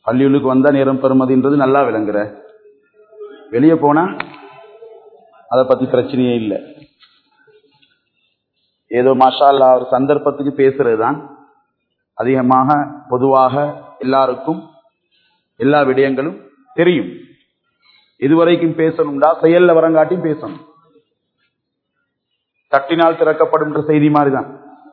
பள்ளியுள்ளுக்கு வந்தா நேரம் பெறுமதின்றது நல்லா விளங்குற வெளியே போனா அதை பத்தி பிரச்சனையே இல்லை ஏதோ மாஷா அல்லா ஒரு சந்தர்ப்பத்துக்கு பேசுறது தான் அதிகமாக பொதுவாக எல்லாருக்கும் எல்லா விடயங்களும் தெரியும் இதுவரைக்கும் பேசணும்டா செயல்ல வரங்காட்டியும் பேசணும் தட்டினால் திறக்கப்படும் செய்தி மாதிரிதான்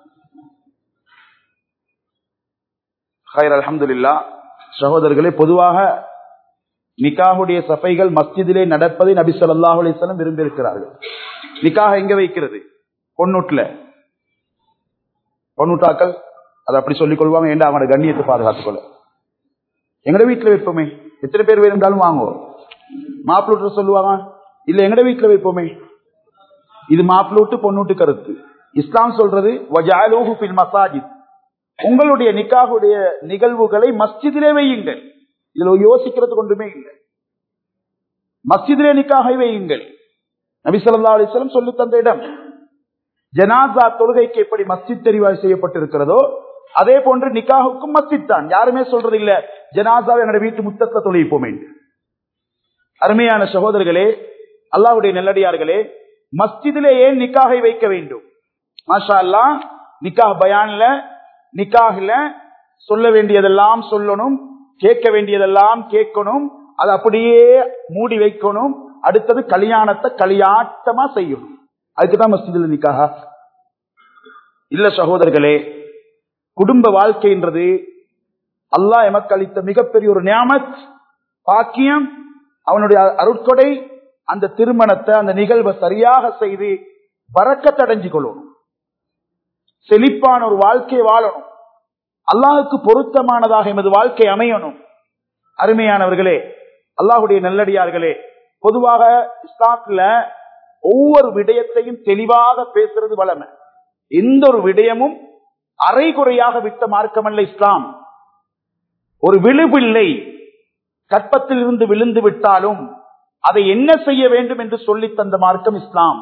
ஹைர் அலமதுல்லா சகோதரர்களே பொதுவாக நிக்காஹுடைய சபைகள் மஸ்ஜிதிலே நடப்பதை நபி சொல்லாஹு அலிஸ்லம் விரும்பியிருக்கிறார்கள் நிக்காக எங்க வைக்கிறது பொன்னூட்டுல பொன்னூட்டாக்கள் அதை அப்படி சொல்லிக் கொள்வாங்க ஏண்டா அவனோட கண்ணியத்தை பாதுகாத்துக் கொள்ள எங்கட வீட்டுல வைப்போமே எத்தனை பேர் வேணும்னாலும் வாங்குவோம் மாப்பிள்ளூட்டு சொல்லுவாங்க இல்ல எங்கட வீட்டுல வைப்போமே இது மாப்பிள்ளூட்டு பொன்னூட்டு கருத்து இஸ்லாம் சொல்றது மசாஜித் உங்களுடைய நிக்காகுடைய நிகழ்வுகளை மஸ்ஜிதிலே வையுங்கள் இதுல யோசிக்கிறது கொண்டுமே இல்லை மஸ்ஜிதிலே நிக்காக வையுங்கள் நபி சொல்லா அலிஸ்லம் சொல்லி தந்த இடம் ஜனாசா தொழுகைக்கு எப்படி மஸ்ஜித் தெரிவாக செய்யப்பட்டிருக்கிறதோ அதே போன்று நிக்காவுக்கும் மஸ்ஜித் தான் யாருமே சொல்றது இல்ல ஜனாசா என்னோட வீட்டு முத்தத்துல தொழிப்போமே அருமையான சகோதரர்களே அல்லாவுடைய நெல்லடியார்களே மஸ்ஜிதிலே ஏன் நிக்காகை வைக்க வேண்டும் மாஷா அல்லா நிக்காஹ் பயான்ல நிக்காஹ்ல சொல்ல வேண்டியதெல்லாம் சொல்லணும் கேட்க வேண்டியதெல்லாம் கேட்கணும் அதை அப்படியே மூடி வைக்கணும் அடுத்தது கல்யாணத்தை கல்யாட்டமா செய்யணும் அதுக்குதான் மஸ்ஜிதில் நிக்காக இல்ல சகோதரர்களே குடும்ப வாழ்க்கைன்றது அல்லாஹ் எமக்கு அளித்த மிகப்பெரிய ஒரு நியாமத் பாக்கியம் அவனுடைய அருட்கொடை அந்த திருமணத்தை அந்த நிகழ்வை சரியாக செய்து வரக்கத்தடைஞ்சு கொள்ளணும் செழிப்பான ஒரு வாழ்க்கையை வாழணும் அல்லாஹுக்கு பொருத்தமானதாக எமது வாழ்க்கை அமையணும் அருமையானவர்களே அல்லாஹுடைய நல்லடியார்களே பொதுவாக இஸ்லாத்துல ஒவ்வொரு விடயத்தையும் தெளிவாக பேசுறது வளமை எந்த ஒரு விடயமும் அரைகுறையாக விட்ட மார்க்கமல்ல இஸ்லாம் ஒரு விழுபிள்ளை கற்பத்தில் இருந்து விழுந்து விட்டாலும் அதை என்ன செய்ய வேண்டும் என்று சொல்லி தந்த மார்க்கம் இஸ்லாம்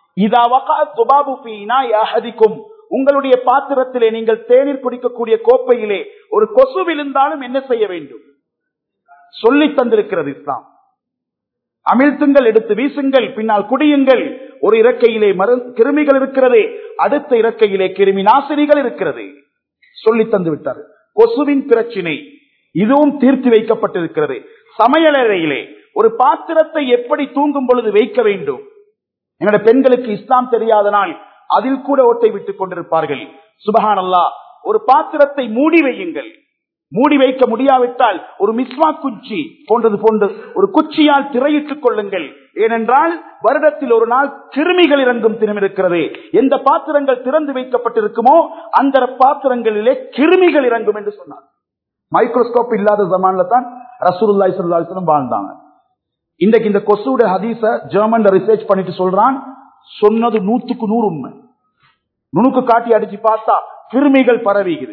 இதா உங்களுடைய பாத்திரத்திலே நீங்கள் தேநீர் குடிக்கக்கூடிய கோப்பையிலே ஒரு கொசு விழுந்தாலும் என்ன செய்ய வேண்டும் சொல்லி தந்திருக்கிறது இஸ்லாம் அமிழ்த்துங்கள் எடுத்து வீசுங்கள் பின்னால் குடியுங்கள் ஒரு இறக்கையிலே மரு கிருமிகள் இருக்கிறது அடுத்த இறக்கையிலே கிருமி நாசினிகள் இருக்கிறது சொல்லி தந்து விட்டார் கொசுவின் பிரச்சினை இதுவும் தீர்த்து வைக்கப்பட்டிருக்கிறது சமையலறையிலே ஒரு பாத்திரத்தை எப்படி தூங்கும் பொழுது வைக்க வேண்டும் என்னோட பெண்களுக்கு இஸ்லாம் தெரியாதனால் அதில் கூட ஓட்டை விட்டுக் கொண்டிருப்பார்கள் சுபஹான் அல்லா ஒரு பாத்திரத்தை மூடி வையுங்கள் மூடி வைக்க முடியாவிட்டால் ஒரு மிஸ்வா குச்சி போன்றது போன்று ஒரு குச்சியால் திரையிட்டுக் கொள்ளுங்கள் ஏனென்றால் வருடத்தில் ஒரு நாள் கிருமிகள் இறங்கும் தினம் இருக்கிறது எந்த பாத்திரங்கள் திறந்து வைக்கப்பட்டிருக்குமோ அந்த பாத்திரங்களிலே கிருமிகள் இறங்கும் என்று சொன்னார் மைக்ரோஸ்கோப் இல்லாத ஜமான்ல தான் ரசூலுல்லாய் சொல்லாசனம் வாழ்ந்தாங்க இன்றைக்கு இந்த கொசுட ஹதீச ஜெர்மன்ல ரிசர்ச் பண்ணிட்டு சொல்றான் சொன்னது நூத்துக்கு நூறு உண்மை நுணுக்கு காட்டி அடிச்சு பார்த்தா கிருமிகள் பரவிகுது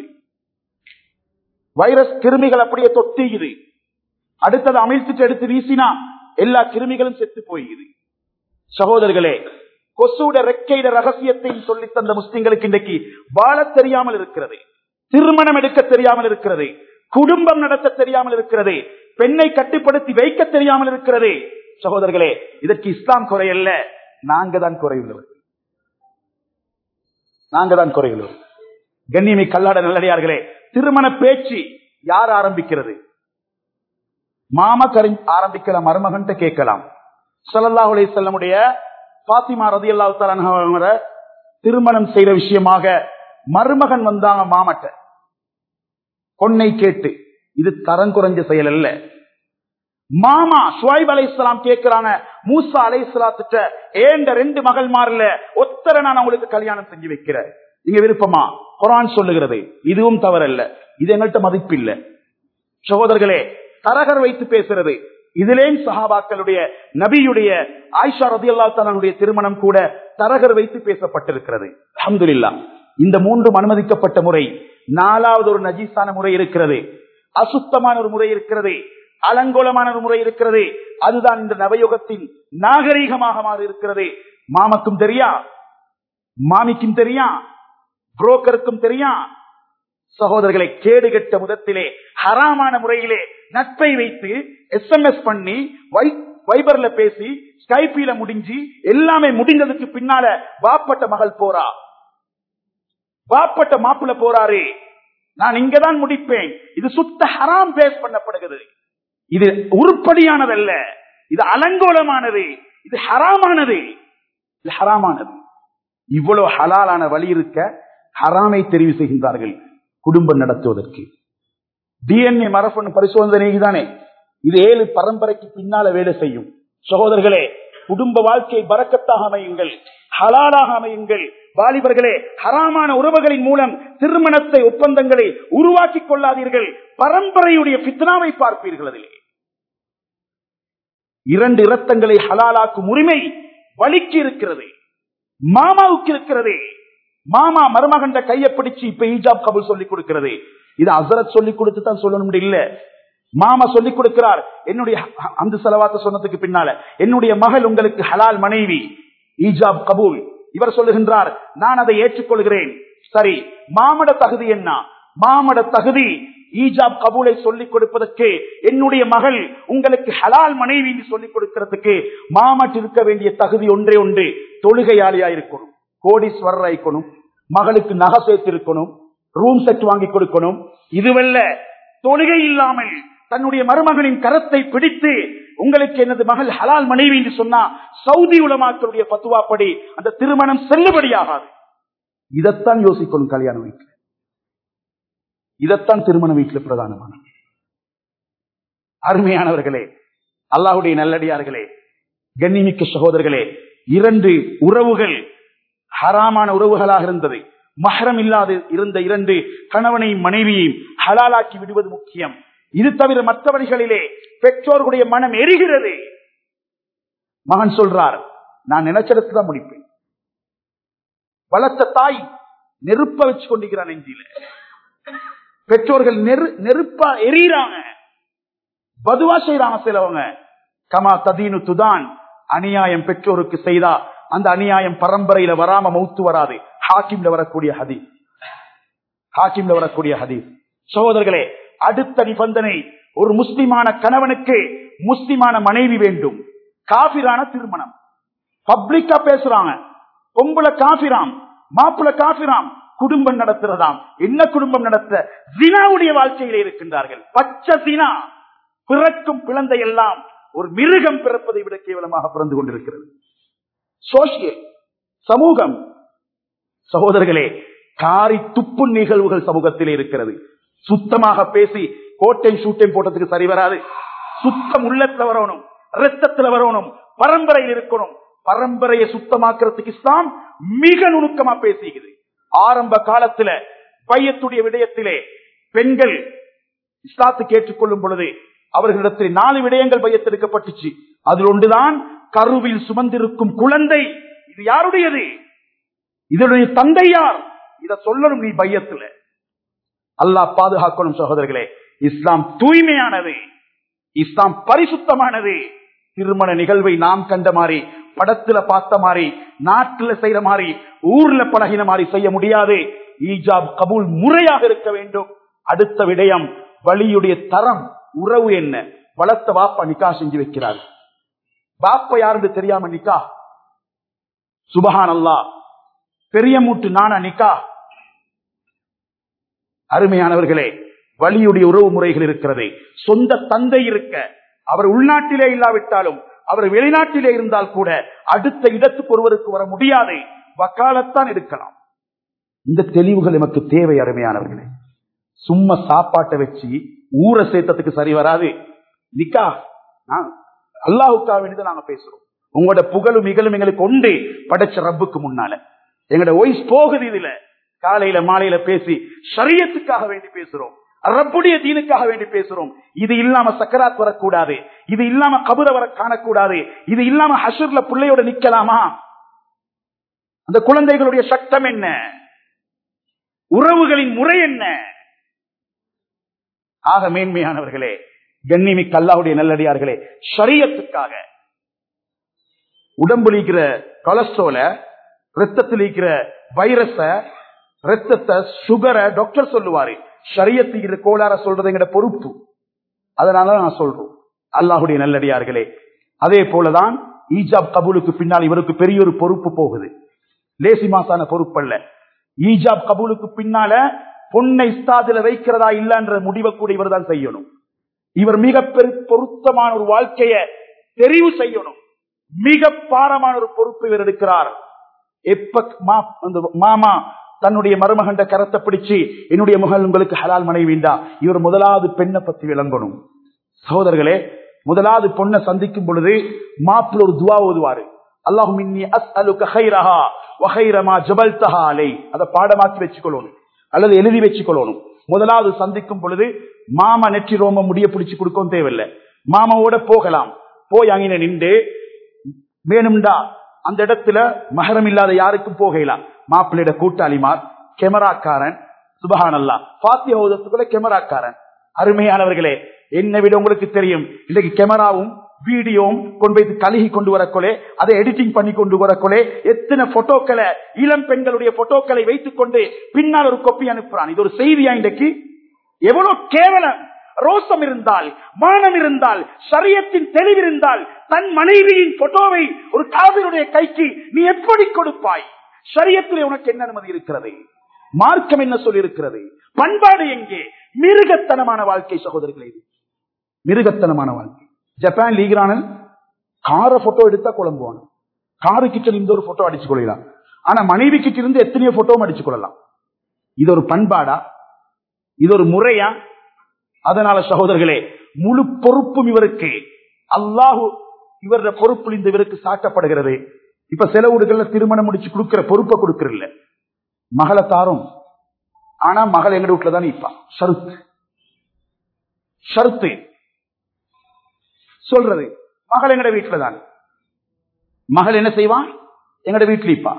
வைரஸ் கிருமிகள் அப்படியே தொட்டிக்குது அடுத்தது அமிழ்த்துட்டு எடுத்து வீசினா எல்லா கிருமிகளும் செத்து போய்குது சகோதரர்களே கொசுட ரெக்கையிட ரகசியத்தையும் சொல்லி தந்த முஸ்லிம்களுக்கு இன்றைக்கு வாழ தெரியாமல் இருக்கிறது திருமணம் எடுக்க தெரியாமல் இருக்கிறது குடும்பம் நடத்த தெரியாமல் இருக்கிறது பெண்ணை கட்டுப்படுத்தி வைக்க தெரியாமல் இருக்கிறது சகோதரர்களே இதற்கு இஸ்லாம் குறையல்ல நாங்க தான் குறையுள்ளவர் நாங்க தான் குறையுள்ளவர் கண்ணியமை கல்லாட நல்லடியார்களே திருமண பேச்சு யார் ஆரம்பிக்கிறது மாமா கரி ஆரம்பிக்கலாம் மருமகன் கேட்கலாம் சல்லல்லாஹ் அலி செல்லமுடைய பாத்திமா ரதி அல்லா திருமணம் செய்த விஷயமாக மருமகன் வந்தாங்க மாமட்ட பொன்னை கேட்டு இது தரம் குறைஞ்ச செயல் அல்ல மாமா சுவைப் அலை இஸ்லாம் கேட்கிறாங்க மூசா அலை இஸ்லாத்திட்ட ஏண்ட ரெண்டு மகள் மாறல ஒத்தரை நான் உங்களுக்கு கல்யாணம் செஞ்சு வைக்கிறேன் நீங்க விருப்பமா குரான் சொல்லுகிறது இதுவும் தவறல்ல இது எங்கள்கிட்ட மதிப்பு இல்ல சகோதரர்களே தரகர் வைத்து பேசுறது இதிலேயும் சஹாபாக்களுடைய நபியுடைய ஆயிஷா ரதி அல்லா திருமணம் கூட தரகர் வைத்து பேசப்பட்டிருக்கிறது அஹமதுல்லா இந்த மூன்றும் அனுமதிக்கப்பட்ட முறை நாலாவது ஒரு நஜீஸான முறை இருக்கிறது அசுத்தமான ஒரு முறை இருக்கிறது அலங்கோலமான ஒரு முறை இருக்கிறது அதுதான் இந்த நவயுகத்தின் நாகரீகமாக மாறி இருக்கிறது மாமக்கும் தெரியா மாமிக்கும் தெரியா புரோக்கருக்கும் தெரியா சகோதரர்களை கேடு கெட்ட முதத்திலே ஹராமான முறையிலே நட்பை வைத்து எஸ்எம்எஸ் பண்ணி வை- வைபர்ல பேசி ஸ்கைப்பில முடிஞ்சு எல்லாமே முடிந்ததுக்கு பின்னால வாப்பட்ட மகள் போறா வாப்பட்ட மாப்பிள்ள போறாரு நான் இங்கதான் முடிப்பேன் இது சுத்த ஹராம் பேஸ் பண்ணப்படுகிறது இது உருப்படியானதல்ல இது அலங்கோலமானது இது ஹராமானது இது ஹராமானது இவ்வளவு ஹலாலான வழி இருக்க ஹராமை தெரிவு செய்கின்றார்கள் குடும்பம் நடத்துவதற்கு டிஎன்ஏ மரபணு பரிசோதனை தானே இது ஏழு பரம்பரைக்கு பின்னால வேலை செய்யும் சகோதரர்களே குடும்ப வாழ்க்கை பறக்கத்தாக அமையுங்கள் ஹலாலாக அமையுங்கள் வாலிபர்களே ஹராமான உறவுகளின் மூலம் திருமணத்தை ஒப்பந்தங்களை உருவாக்கிக் கொள்ளாதீர்கள் பரம்பரையுடைய பித்னாவை பார்ப்பீர்கள் அதிலே இரண்டு இரத்தங்களை ஹலாலாக்கும் உரிமை வலிக்கு இருக்கிறது மாமாவுக்கு இருக்கிறது மாமா மருமகண்ட கையை பிடிச்சு இப்ப ஈஜாப் கபுல் சொல்லிக் கொடுக்கிறது இது அசரத் சொல்லிக் கொடுத்து தான் சொல்லணும் இல்ல மாமா சொல்லிக் கொடுக்கிறார் என்னுடைய ஹ- அந்த செலவாத்த சொன்னதுக்கு பின்னால என்னுடைய மகள் உங்களுக்கு ஹலால் மனைவி ஈஜாப் கபூல் இவர் சொல்லுகின்றார் நான் அதை ஏற்றுக்கொள்கிறேன் சரி மாமட தகுதி என்ன மாமட தகுதி ஈஜாப் கபூலை சொல்லிக் கொடுப்பதற்கு என்னுடைய மகள் உங்களுக்கு ஹலால் மனைவி என்று சொல்லிக் கொடுக்கிறதுக்கு மாமட் இருக்க வேண்டிய தகுதி ஒன்றே ஒன்று தொழுகையாளியா இருக்கணும் கோடீஸ்வரரா இருக்கணும் மகளுக்கு நகை சேர்த்து இருக்கணும் ரூம் செட் வாங்கி கொடுக்கணும் இதுவல்ல தொழுகை இல்லாமல் தன்னுடைய மருமகனின் கரத்தை பிடித்து உங்களுக்கு எனது மகள் ஹலால் மனைவி என்று சொன்னா சவுதி உலமாக்களுடைய பத்துவாப்படி அந்த திருமணம் செல்லுபடியாகாது இதைத்தான் யோசிக்கணும் கல்யாண வீட்டில் இதைத்தான் திருமண வீட்டில் பிரதானமான அருமையானவர்களே அல்லாஹுடைய நல்லடியார்களே கண்ணிமிக்க சகோதரர்களே இரண்டு உறவுகள் ஹராமான உறவுகளாக இருந்தது மஹரம் இல்லாது இருந்த இரண்டு கணவனையும் மனைவியையும் ஹலாலாக்கி விடுவது முக்கியம் இது தவிர மற்ற வழிகளிலே பெற்றோர்களுடைய மனம் எரிகிறது மகன் சொல்றார் நான் நினைச்சடத்து தான் முடிப்பேன் வளர்த்த தாய் நெருப்ப வச்சு கொண்டிருக்கிறான் நெஞ்சில பெற்றோர்கள் நெரு நெருப்பா எரியறாங்க பதுவா செய்யறாங்க சிலவங்க கமா ததீனு துதான் அநியாயம் பெற்றோருக்கு செய்தா அந்த அநியாயம் பரம்பரையில வராம மௌத்து வராது ஹாக்கிம்ல வரக்கூடிய ஹதீஸ் ஹாக்கிம்ல வரக்கூடிய ஹதீஸ் சகோதரர்களே அடுத்த நிபந்தனை ஒரு முஸ்லிமான கணவனுக்கு முஸ்லிமான மனைவி வேண்டும் காபிரான திருமணம் பப்ளிக்கா பேசுறாங்க பொம்பளை காபிராம் மாப்பிள காபிராம் குடும்பம் நடத்துறதாம் என்ன குடும்பம் நடத்த ஜினாவுடைய வாழ்க்கையிலே இருக்கின்றார்கள் பச்சை ஜினா பிறக்கும் பிளந்தை எல்லாம் ஒரு மிருகம் பிறப்பதை விட கேவலமாக பிறந்து கொண்டிருக்கிறது சோசியல் சமூகம் சகோதரர்களே காரி துப்பு நிகழ்வுகள் சமூகத்திலே இருக்கிறது சுத்தமாக பேசி கோட்டை சூட்டை போட்டதுக்கு சரி வராது சுத்தம் உள்ளத்துல வரணும் ரத்தத்துல வரணும் பரம்பரையில் இருக்கணும் பரம்பரையை சுத்தமாக்குறதுக்கு இஸ்லாம் மிக நுணுக்கமா பேசுகிறது ஆரம்ப காலத்துல பையத்துடைய விடயத்திலே பெண்கள் இஸ்லாத்துக்கு ஏற்றுக்கொள்ளும் பொழுது அவர்களிடத்தில் நாலு விடயங்கள் பையத்தெடுக்கப்பட்டுச்சு அதில் ஒன்றுதான் கருவில் சுமந்திருக்கும் குழந்தை இது யாருடையது இதனுடைய தந்தை யார் இத சொல்லணும் நீ பையத்துல அல்லாஹ் பாதுகாக்கணும் சகோதரர்களே இஸ்லாம் தூய்மையானது இஸ்லாம் பரிசுத்தமானது திருமண நிகழ்வை நாம் கண்ட மாதிரி படத்துல பார்த்த மாதிரி நாட்டுல செய்யற மாதிரி ஊர்ல பழகின மாதிரி செய்ய முடியாது ஈஜாப் கபூல் முறையாக இருக்க வேண்டும் அடுத்த விடயம் வழியுடைய தரம் உறவு என்ன வளர்த்த வாப்பா நிக்கா செஞ்சு வைக்கிறார் பாப்பா யாருன்னு தெரியாம நிக்கா சுபஹான் அல்லா பெரிய மூட்டு நானா நிக்கா அருமையானவர்களே வழியுடைய உறவு முறைகள் இருக்கிறது சொந்த தந்தை இருக்க அவர் உள்நாட்டிலே இல்லாவிட்டாலும் அவர் வெளிநாட்டிலே இருந்தால் கூட அடுத்த இடத்துக்கு ஒருவருக்கு வர முடியாது வக்காலத்தான் எடுக்கலாம் இந்த தெளிவுகள் எமக்கு தேவை அருமையானவர்களே சும்மா சாப்பாட்டை வச்சு ஊரை சேர்த்ததுக்கு சரி வராது நிக்கா நான் அல்லாஹுக்காக வேண்டிதான் நாங்க பேசுறோம் உங்களோட புகழும் இகழும் எங்களுக்கு உண்டு படைச்ச ரப்புக்கு முன்னால எங்களோட ஒய்ஸ் போகுது இதுல காலையில மாலையில பேசி ஷரியத்துக்காக வேண்டி பேசுறோம் ரப்புடைய தீனுக்காக வேண்டி பேசுறோம் இது இல்லாம சக்கராத் வரக்கூடாது இது இல்லாம கபுர வர காணக்கூடாது இது இல்லாம ஹஷர்ல பிள்ளையோட நிக்கலாமா அந்த குழந்தைகளுடைய சட்டம் என்ன உறவுகளின் முறை என்ன ஆக மேன்மையானவர்களே கண்ணிமிக்க அல்லாவுடைய நல்லடியார்களே ஷரியத்துக்காக உடம்புல இருக்கிற கொலஸ்ட்ரோல ரத்தத்தில் இருக்கிற வைரஸ ரத்தத்தை சுகரை டாக்டர் சொல்லுவாரு ஷரியத்து இது கோளாற சொல்றது எங்கட பொறுப்பு அதனால நான் சொல்றோம் அல்லாஹுடைய நல்லடியார்களே அதே போலதான் ஈஜாப் கபூலுக்கு பின்னால் இவருக்கு பெரிய ஒரு பொறுப்பு போகுது லேசி மாசான பொறுப்பு அல்ல ஈஜாப் கபூலுக்கு பின்னால பொண்ணை இஸ்தாதுல வைக்கிறதா இல்லன்ற முடிவை கூட இவர் தான் செய்யணும் இவர் மிக பெரு பொருத்தமான ஒரு வாழ்க்கைய தெரிவு செய்யணும் மிக பாரமான ஒரு பொறுப்பு இவர் எடுக்கிறார் எப்ப மா- அந்த மாமா தன்னுடைய மருமகண்ட கரத்தை பிடிச்சு என்னுடைய மகள் உங்களுக்கு ஹலால் மனைவிண்டா இவர் முதலாவது பெண்ணை பத்தி விளங்கணும் சகோதரர்களே முதலாவது பொண்ணை சந்திக்கும் பொழுது மாப்பிள்ள ஒரு துவா ஓதுவாரு அல்லாஹும் இன்னி அஸ்அலுக கைரஹா வகைரமா ஜபல்தஹா அலை அதை பாடமாக்கி வச்சுக்கொள்ளணும் அல்லது எழுதி வச்சுக்கொள்ளணும் முதலாவது சந்திக்கும் பொழுது மாமா நெற்றி ரோம முடிய பிடிச்சு கொடுக்கவும் தேவையில்லை மாமாவோட போகலாம் போய் அங்கே நின்று வேணும்டா அந்த இடத்துல மகரம் இல்லாத யாருக்கும் போகலாம் மாப்பிள்ளையோட கூட்டாளிமார் கெமராக்காரன் சுபஹானல்லா பாத்திய ஓதத்துக்குள்ள கெமராக்காரன் அருமையானவர்களே என்னை விட உங்களுக்கு தெரியும் இன்னைக்கு கேமராவும் வீடியோவும் கொண்டு போய் கழுகி கொண்டு வரக்கொலே அதை எடிட்டிங் பண்ணி கொண்டு வரக்கொலே எத்தனை போட்டோக்களை இளம் பெண்களுடைய போட்டோக்களை வைத்துக் கொண்டு பின்னால் ஒரு கொப்பி அனுப்புறான் இது ஒரு செய்தியா இன்றைக்கு எவ்வளவு கேவலம் ரோசம் இருந்தால் மானம் இருந்தால் சரியத்தின் தெளிவிருந்தால் தன் மனைவியின் போட்டோவை ஒரு காவிரியுடைய கைக்கு நீ எப்படி கொடுப்பாய் சரியத்திலே உனக்கு என்ன அனுமதி இருக்கிறது மார்க்கம் என்ன சொல்லி இருக்கிறது பண்பாடு எங்கே மிருகத்தனமான வாழ்க்கை சகோதரர்களே இது மிருகத்தனமான வாழ்க்கை ஜப்பான் லீக்ரானல் கார போட்டோ எடுத்தா குழம்புவாங்க காரு கிட்ட இருந்து ஒரு போட்டோ அடிச்சு கொள்ளலாம் ஆனா மனைவி கிட்ட இருந்து எத்தனையோ போட்டோவும் அடிச்சு கொள்ளலாம் இது ஒரு பண்பாடா இது ஒரு முறையா அதனால சகோதரர்களே முழு பொறுப்பும் இவருக்கு அல்லாஹு இவருடைய பொறுப்பு இந்த இவருக்கு சாட்டப்படுகிறது இப்ப சில ஊர்கள்ல திருமணம் முடிச்சு கொடுக்கிற பொறுப்பை கொடுக்கறதில்ல மகளை தாரும் ஆனா மகள் எங்க வீட்டுல தான் நிற்பா ஷருத்து ஷருத்து சொல்றது மகள் எங்கட வீட்டுல தான் மகள் என்ன செய்வான் எங்கட வீட்டுல நிற்பா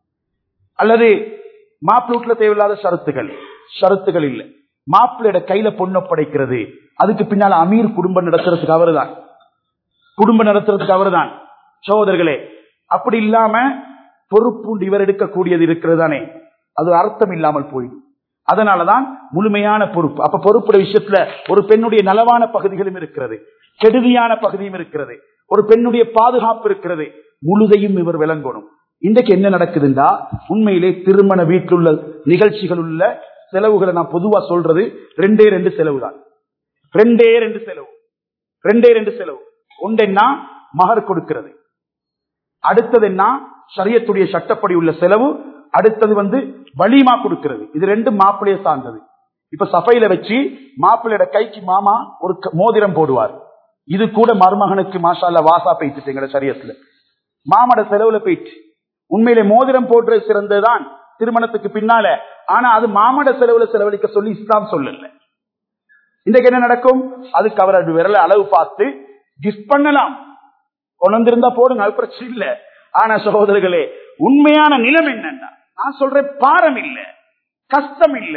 அல்லது மாப்பிள்ள வீட்டுல தேவையில்லாத ஷரத்துகள் ஷரத்துகள் இல்லை மாப்பிள்ளையோட கையில பொண்ணை படைக்கிறது அதுக்கு பின்னால அமீர் குடும்பம் நடத்துறதுக்கு அவர்தான் குடும்பம் நடத்துறதுக்கு அவர்தான் சகோதரர்களே அப்படி இல்லாம பொறுப்பு இவர் எடுக்கக்கூடியது இருக்கிறது தானே அது அர்த்தம் இல்லாமல் போயிடும் அதனாலதான் முழுமையான பொறுப்பு அப்ப பொறுப்புடைய விஷயத்துல ஒரு பெண்ணுடைய நலவான பகுதிகளும் இருக்கிறது கெடுதியான பகுதியும் இருக்கிறது ஒரு பெண்ணுடைய பாதுகாப்பு இருக்கிறது முழுதையும் இவர் விளங்கணும் இன்றைக்கு என்ன நடக்குதுண்டா உண்மையிலே திருமண வீட்டில் உள்ள நிகழ்ச்சிகள் உள்ள செலவுகளை நான் பொதுவா சொல்றது ரெண்டே ரெண்டு செலவு தான் ரெண்டே ரெண்டு செலவு ரெண்டே ரெண்டு செலவு ஒன்றென்னா மகர் கொடுக்கிறது அடுத்தது என்ன சரியத்துடைய சட்டப்படி உள்ள செலவு அடுத்தது வந்து வலிமா கொடுக்கிறது இது ரெண்டு மாப்பிளைய சார்ந்தது இப்ப சபையில வச்சு மாப்பிள்ளையோட கைக்கு மாமா ஒரு க- மோதிரம் போடுவார் இது கூட மருமகனுக்கு மாஷால்ல வாசா போயிட்டு எங்கட சரியத்துல மாமட செலவுல போயிட்டு உண்மையிலே மோதிரம் போடுறது சிறந்ததுதான் திருமணத்துக்கு பின்னால ஆனா அது மாமட செலவுல செலவழிக்க சொல்லி இஸ்லாம் சொல்லல இன்றைக்கு என்ன நடக்கும் அதுக்கு அவர் அது விரல அளவு பார்த்து கிஃப்ட் பண்ணலாம் கொண்டிருந்தா போடுங்க அது பிரச்சனை இல்ல ஆனா சகோதரர்களே உண்மையான நிலம் என்னன்னா நான் சொல்றேன் பாரம் இல்ல கஷ்டம் இல்ல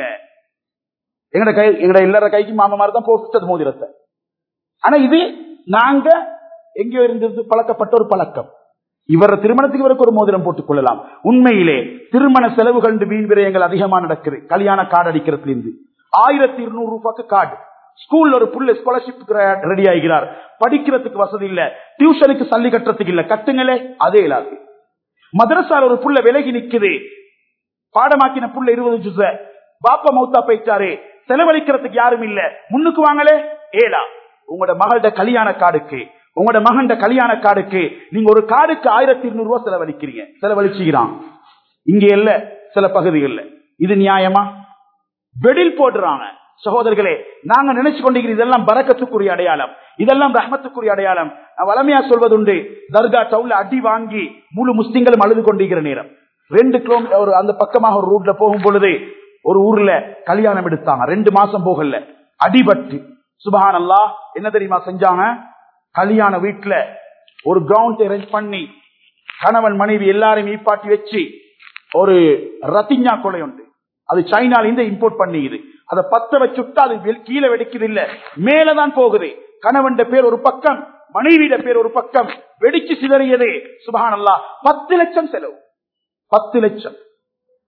எங்கட கை எங்கட எல்லார கைக்கு மாமா மாதிரி தான் போட்டது மோதிரத்தை ஆனா இது நாங்க எங்கேயோ இருந்தது பழக்கப்பட்ட ஒரு பழக்கம் இவர திருமணத்துக்கு இவருக்கு ஒரு மோதிரம் போட்டுக் கொள்ளலாம் உண்மையிலே திருமண செலவுகள் வீண் விரயங்கள் அதிகமா நடக்குது கல்யாண கார்டு அடிக்கிறதுல இருந்து ஆயிரத்தி இருநூறு ரூபாய்க்கு கார்டு ஸ்கூல்ல ஒரு புள்ள ஸ்காலர்ஷிப் ரெடி ஆகிறார் படிக்கிறதுக்கு வசதி இல்ல டியூஷனுக்கு சல்லி கட்டுறதுக்கு இல்ல கட்டுங்களே அதே இல்லாது மதரசால ஒரு புள்ள விலகி நிக்குது பாடமாக்கின புள்ள இருபது ஜுச பாப்பா மௌத்தா போயிட்டாரு செலவழிக்கிறதுக்கு யாரும் இல்ல முன்னுக்கு வாங்களே ஏலா உங்களோட மகளோட கல்யாண கார்டுக்கு உங்களோட மகன் கல்யாண கார்டுக்கு நீங்க ஒரு கார்டுக்கு ஆயிரத்தி இருநூறு ரூபாய் செலவழிக்கிறீங்க செலவழிச்சுக்கிறான் இங்க இல்ல சில பகுதிகள்ல இது நியாயமா வெடில் போடுறாங்க சகோதரர்களே நாங்க நினைச்சு கொண்டிருக்கிற இதெல்லாம் பறக்கத்துக்குரிய அடையாளம் இதெல்லாம் ரஹமத்துக்குரிய அடையாளம் நான் வளமையா சொல்வதுண்டு தர்கா டவுன்ல அடி வாங்கி முழு முஸ்லிம்களும் அழுது கொண்டிருக்கிற நேரம் ரெண்டு கிலோமீட்டர் ஒரு அந்த பக்கமாக ஒரு ரூட்ல போகும் பொழுது ஒரு ஊர்ல கல்யாணம் எடுத்தாங்க ரெண்டு மாசம் போகல அடிபட்டு சுபஹான் அல்லா என்ன தெரியுமா செஞ்சாங்க கல்யாண வீட்டுல ஒரு கிரவுண்ட் அரேஞ்ச் பண்ணி கணவன் மனைவி எல்லாரையும் ஈப்பாட்டி வச்சு ஒரு ரத்திஞ்சா கொலை உண்டு அது சைனால இருந்து இம்போர்ட் பண்ணிக்குது அதை பத்த வச்சுட்டா அது வெ- கீழே வெடிக்குது இல்ல மேலதான் போகுது கணவன் பேர் ஒரு பக்கம் மனைவியிட பேர் ஒரு பக்கம் வெடிச்சு சிதறியது சுபஹானல்லா பத்து லட்சம் செலவு பத்து லட்சம்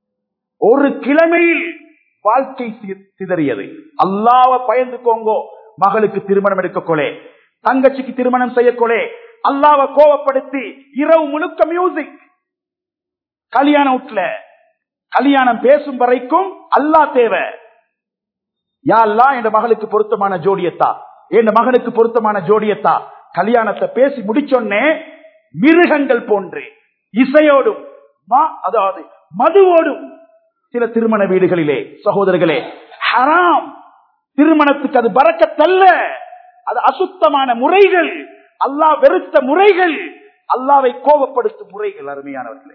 ஒரு கிழமையில் வாழ்க்கை சி- சிதறியது அல்லாவ பயந்துக்கோங்கோ மகளுக்கு திருமணம் எடுக்க கொலே தங்கச்சிக்கு திருமணம் செய்ய கொலே அல்லாவை கோவப்படுத்தி இரவு முழுக்க மியூசிக் கல்யாண வீட்டுல கல்யாணம் பேசும் வரைக்கும் அல்லா தேவை யா அல்லா என் மகளுக்கு பொருத்தமான ஜோடியத்தா என் மகனுக்கு பொருத்தமான ஜோடியத்தா கல்யாணத்தை பேசி முடிச்சோன்னே மிருகங்கள் போன்று இசையோடும் மா- அதாவது மதுவோடும் சில திருமண வீடுகளிலே சகோதரர்களே ஹராம் திருமணத்துக்கு அது பறக்கத்தல்ல அது அசுத்தமான முறைகள் அல்லாஹ் வெறுத்த முறைகள் அல்லாவை கோபப்படுத்தும் முறைகள் அருமையானவர்களே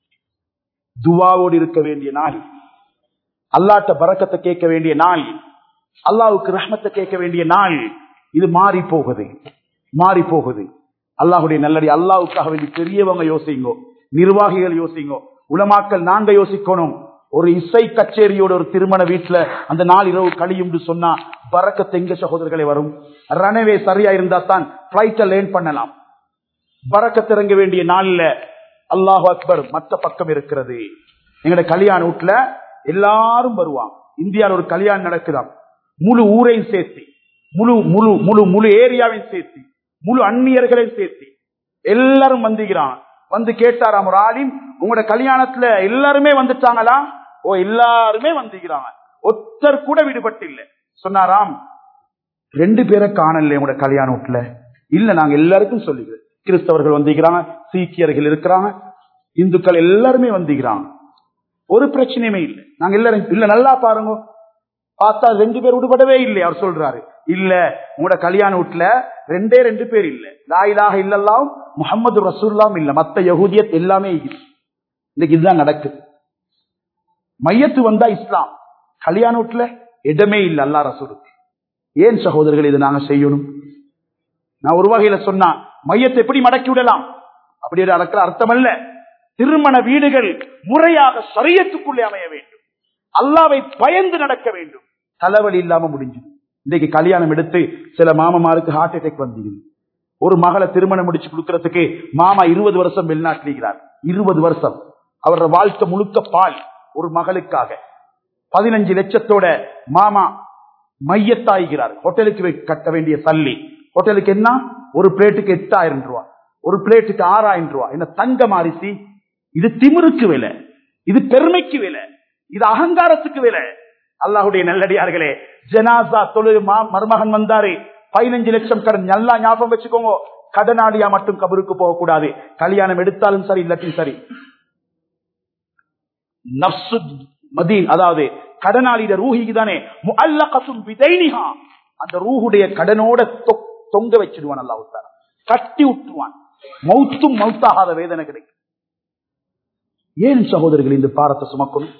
துவாவோடு இருக்க வேண்டிய நாள் அல்லாட்ட பறக்கத்தை கேட்க வேண்டிய நாள் அல்லாவுக்கு ரஹ்மத்தை கேட்க வேண்டிய நாள் இது மாறி போகுது மாறி போகுது அல்லாஹுடைய நல்லடி அல்லாவுக்காக வேண்டி பெரியவங்க யோசிங்கோ நிர்வாகிகள் யோசிங்கோ உலமாக்கள் நாங்க யோசிக்கணும் ஒரு இசை கச்சேரியோட ஒரு திருமண வீட்டுல அந்த நாள் இரவு கழியும் சொன்னா பறக்கத்து எங்க சகோதரர்களே வரும் ரனவே சரியா இருந்தா தான் பிளைட்ட லேர்ன் பண்ணலாம் பறக்கத்து இறங்க வேண்டிய நாள்ல அல்லாஹ் அக்பர் மற்ற பக்கம் இருக்கிறது எங்கட கல்யாண வீட்டுல எல்லாரும் வருவாங்க இந்தியாவில் ஒரு கல்யாணம் நடக்குதாம் முழு ஊரையும் சேர்த்து முழு முழு முழு முழு ஏரியாவையும் சேர்த்து முழு அந்நியர்களையும் சேர்த்து எல்லாரும் வந்திக்கிறான் வந்து கேட்டாராம் ஒரு ஆலிம் உங்களோட கல்யாணத்துல எல்லாருமே வந்துட்டாங்களா ஓ எல்லாருமே வந்திக்கிறாங்க ஒருத்தர் கூட விடுபட்டு இல்லை சொன்னாராம் ரெண்டு பேரை காணல உங்களோட கல்யாண வீட்டுல இல்ல நாங்க எல்லாருக்கும் சொல்லிக்கிறோம் கிறிஸ்தவர்கள் வந்திக்கிறாங்க சீக்கியர்கள் இருக்கிறாங்க இந்துக்கள் எல்லாருமே வந்திக்கிறாங்க ஒரு பிரச்சனையுமே இல்லை நாங்க எல்லாரும் இல்ல நல்லா பாருங்க பார்த்தா ரெண்டு பேர் விடுபடவே இல்லை அவர் சொல்றாரு இல்ல உங்களோட கல்யாண வீட்டுல ரெண்டே ரெண்டு பேர் இல்ல லாயிலாக இல்லல்லாம் முகமது ரசூல்லாம் இல்ல மத்த யகூதியத் எல்லாமே இல்லை. இன்னைக்கு இதுதான் நடக்குது மையத்து வந்தா இஸ்லாம் கல்யாண வீட்டுல இடமே இல்லை அல்லா ரசூலுக்கு ஏன் சகோதரர்கள் இதை நாங்க செய்யணும் நான் ஒரு வகையில சொன்னா மையத்தை எப்படி மடக்கி விடலாம் அப்படி ஒரு அடக்கிற அர்த்தம் அல்ல திருமண வீடுகள் முறையாக சரியத்துக்குள்ளே அமைய வேண்டும் அல்லாவை பயந்து நடக்க வேண்டும் தலைவலி இல்லாம முடிஞ்சு இன்னைக்கு கல்யாணம் எடுத்து சில மாமமாருக்கு ஹார்ட் அட்டாக் வந்தீங்க ஒரு மகளை திருமணம் முடிச்சு கொடுக்கறதுக்கு மாமா இருபது வருஷம் வெளிநாட்டில் இருக்கிறார் இருபது வருஷம் அவரோட வாழ்க்கை முழுக்க பால் ஒரு மகளுக்காக பதினஞ்சு லட்சத்தோட மாமா மையத்தாகிறார் ஹோட்டலுக்கு வை- கட்ட வேண்டிய சல்லி ஹோட்டலுக்கு என்ன ஒரு பிளேட்டுக்கு எட்டாயிரம் ரூபாய் ஒரு பிளேட்டுக்கு ஆறாயிரம் ரூபாய் என்ன தங்கம் அரிசி இது திமிருக்கு விலை இது பெருமைக்கு விலை இது அகங்காரத்துக்கு விலை அல்லாஹுடைய நல்லடியார்களே ஜனாசா தொழு மா- மருமகன் வந்தாரு பதினஞ்சு லட்சம் கடன் நல்லா ஞாபகம் வச்சுக்கோங்க கடனாளியா மட்டும் கபருக்கு போக கூடாது கல்யாணம் எடுத்தாலும் சரி இல்லாட்டியும் சரி நப்சு மதீன் அதாவது கடனாளியிட ரூஹிக்கு தானே முஅல்லகத்தும் பிதைனிஹா அந்த ரூஹுடைய கடனோட தொ- தொங்க வச்சிடுவான் அல்லாஹ் தாலா. கட்டி விட்டுருவான் மௌத்தும் மௌத்தாகாத வேதனை கிடைக்கும் ஏன் சகோதரர்கள் இந்த பாரத்தை சுமக்கணும்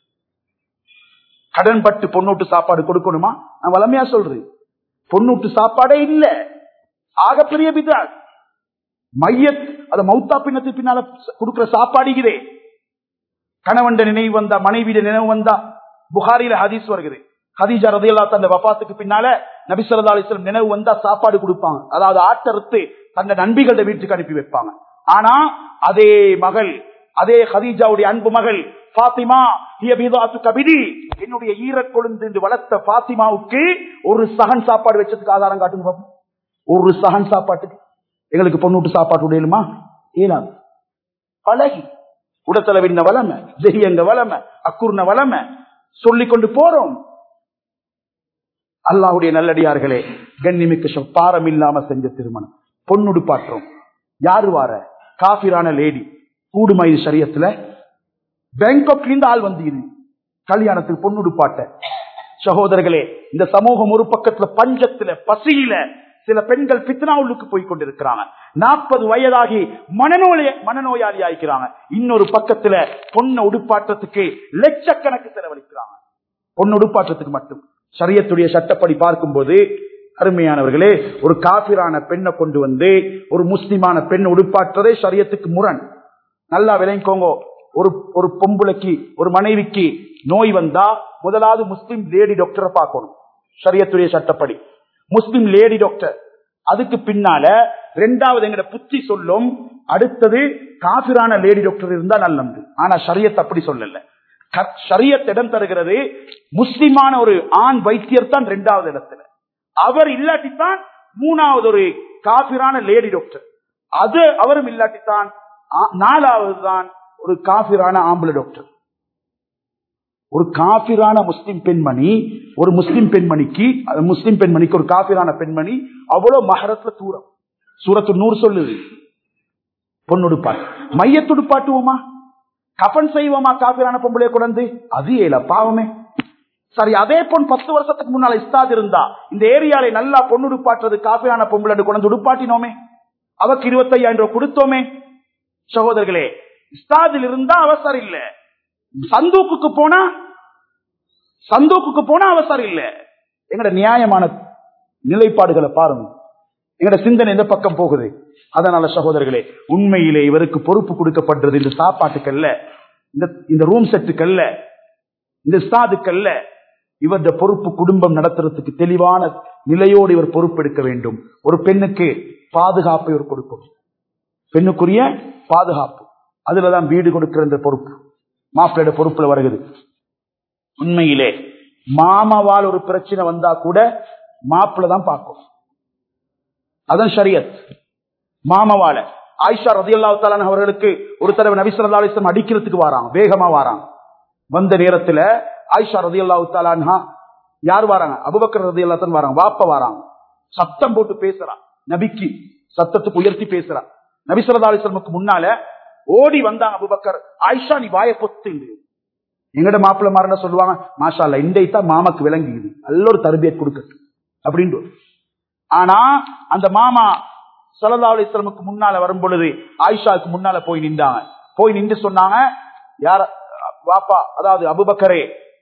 கடன் பட்டு பொண்ணூட்டு சாப்பாடு கொடுக்கணுமா நான் வளமையா சொல்றேன் பொண்ணூட்டு சாப்பாடே இல்ல ஆகப்பெரிய பிதா மையத் அத மௌத்தா பின்னத்துக்கு பின்னால கொடுக்கிற சாப்பாடுகிறே கணவன் நினைவு வந்தா மனைவிட நினைவு வந்தா புகாரில ஹதீஸ் வருகிறது ஹதீஜா ரதையல்லா தந்த வபாத்துக்கு பின்னால நபிசல்லா அலிஸ்லம் நினைவு வந்தா சாப்பாடு கொடுப்பாங்க அதாவது ஆட்டறுத்து தந்த நண்பிகள வீட்டுக்கு அனுப்பி வைப்பாங்க ஆனா அதே மகள் அதே ஹதீஜாவுடைய அன்பு மகள் பாத்திமா ஹிய பீதாத்து கபிதி என்னுடைய ஈரக் கொழுந்து என்று வளர்த்த பாத்திமாவுக்கு ஒரு சகன் சாப்பாடு வச்சதுக்கு ஆதாரம் காட்டுங்க பாப்போம். ஒரு சகன் சாப்பாட்டுக்கு எங்களுக்கு பொண்ணூட்டு சாப்பாடு உடையலுமா ஏலாம் பழகி உடத்தளவின் வளமை தெரியங்க வளமை அக்குர்ன வளமை சொல்லிக் கொண்டு போறோம் அல்லாஹ்வுடைய நல்லடியார்களே கண்ணிமிக்க சொ- பாரம் இல்லாம செஞ்ச திருமணம் பொண்ணுடுப்பாற்றோம் யாரு வார காபிரான லேடி கூடுமயில் சரியத்துல பேங்காக்ல இருந்து ஆள் வந்து கல்யாணத்துக்கு பொண்ணுடுப்பாட்ட சகோதரர்களே இந்த சமூகம் ஒரு பக்கத்துல பஞ்சத்துல பசியில சில பெண்கள் பித்னாவுக்கு போய் கொண்டிருக்கிறாங்க நாற்பது வயதாகி மனநோய மனநோயாளி ஆயிக்கிறாங்க இன்னொரு பக்கத்துல பொண்ணை உடுப்பாட்டத்துக்கு லட்சக்கணக்கு செலவழிக்கிறாங்க பொண்ணு உடுப்பாட்டத்துக்கு மட்டும் சரியத்துடைய சட்டப்படி பார்க்கும்போது அருமையானவர்களே ஒரு காபிரான பெண்ணை கொண்டு வந்து ஒரு முஸ்லிமான பெண் உடுப்பாற்றதே சரியத்துக்கு முரண் நல்லா விளைங்கோங்க ஒரு ஒரு பொம்பளைக்கு ஒரு மனைவிக்கு நோய் வந்தா முதலாவது முஸ்லிம் லேடி டாக்டரை பார்க்கணும் சரியத்துடைய சட்டப்படி முஸ்லிம் லேடி டாக்டர் அதுக்கு பின்னால ரெண்டாவது எங்கட புத்தி சொல்லும் அடுத்தது காபிரான லேடி டாக்டர் இருந்தா நல்லது ஆனா ஷரியத் அப்படி சொல்லல க- ஷரியத் இடம் தருகிறது முஸ்லிமான ஒரு ஆண் வைத்தியர் தான் ரெண்டாவது இடத்துல அவர் இல்லாட்டித்தான் மூணாவது ஒரு காபிரான லேடி டாக்டர் அது அவரும் இல்லாட்டித்தான் ஆ- நாலாவது தான் ஒரு காபிரான ஆம்பளை டாக்டர் ஒரு காபிரான முஸ்லிம் பெண்மணி ஒரு முஸ்லிம் பெண்மணிக்கு அது முஸ்லிம் பெண்மணிக்கு ஒரு காபிரான பெண்மணி அவ்வளவு மகரத்துல தூரம் சூரத்து நூறு சொல்லுது பொண்ணுடுப்பாட்டு மையத்துடுப்பாட்டுவோமா கபன் செய்வோமா காபிரான பொம்பளைய குழந்தை அது ஏல பாவமே சரி அதே பொன் பத்து வருஷத்துக்கு முன்னால இஸ்தாது இருந்தா இந்த ஏரியால நல்லா பொண்ணுடுப்பாட்டுறது காபிரான பொம்பளை குழந்தை உடுப்பாட்டினோமே அவக்கு இருபத்தையாயிரம் ரூபாய் கொடுத்தோமே சகோதரர்களே இஸ்தாதில் இருந்தா அவசரம் இல்ல சந்தூக்குக்கு போனா சந்தூக்குக்கு போனா அவசரம் இல்ல எங்கட நியாயமான நிலைப்பாடுகளை பாருங்க எங்கட சிந்தனை எந்த பக்கம் போகுது அதனால சகோதரர்களே உண்மையிலே இவருக்கு பொறுப்பு கொடுக்கப்படுறது இந்த சாப்பாட்டுக்கல்ல இந்த இந்த ரூம் செட்டுக்கல்ல இந்த ஸ்தாதுக்கல்ல இவருடைய பொறுப்பு குடும்பம் நடத்துறதுக்கு தெளிவான நிலையோடு இவர் பொறுப்பெடுக்க வேண்டும் ஒரு பெண்ணுக்கு பாதுகாப்பை இவர் கொடுக்கணும் பெண்ணுக்குரிய பாதுகாப்பு அதுலதான் வீடு கொடுக்கிற இந்த பொறுப்பு மாப்பிள்ளையோட பொறுப்புல வருகிறது உண்மையிலே மாமாவால் ஒரு பிரச்சனை வந்தா கூட மாப்பிள்ள தான் பார்க்கும் அதன் ஷரியத் மாமாவால ஆயிஷா ரதியல்லாஹு தஆலா அவர்களுக்கு ஒரு தடவை நபி ஸல்லல்லாஹு அலைஹி வஸல்லம் அடிக்கிறதுக்கு வாராங்க வேகமா வாராங்க வந்த நேரத்துல ஆயிஷா ரதியல்லாஹு தஆலா யார் வராங்க அபூபக்கர் ரதியல்லாஹு தஆலா வராங்க வாப்ப வராங்க சத்தம் போட்டு பேசுறா நபிக்கு சத்தத்துக்கு உயர்த்தி பேசுறா நபி ஸல்லல்லாஹு அலைஹி வஸல்லமுக்கு முன்னால ஓடி வந்தாங்க அபூபக்கர் ஆயிஷா நீ வாயை பொத்து எங்கட மாப்பிள்ள மாறன சொல்லுவாங்க மாஷா அல்ல இண்டைத்தான் மாமாக்கு விளங்கிது நல்ல ஒரு தரபியத் கொடுக்கட்டும் அப்படின்னு ஆனா அந்த மாமா சல்லா அலிஸ்லமுக்கு முன்னால வரும் பொழுது ஆயிஷாவுக்கு முன்னால போய் நின்றாங்க போய் நின்று சொன்னாங்க யார வாப்பா அதாவது அபுபக்கரே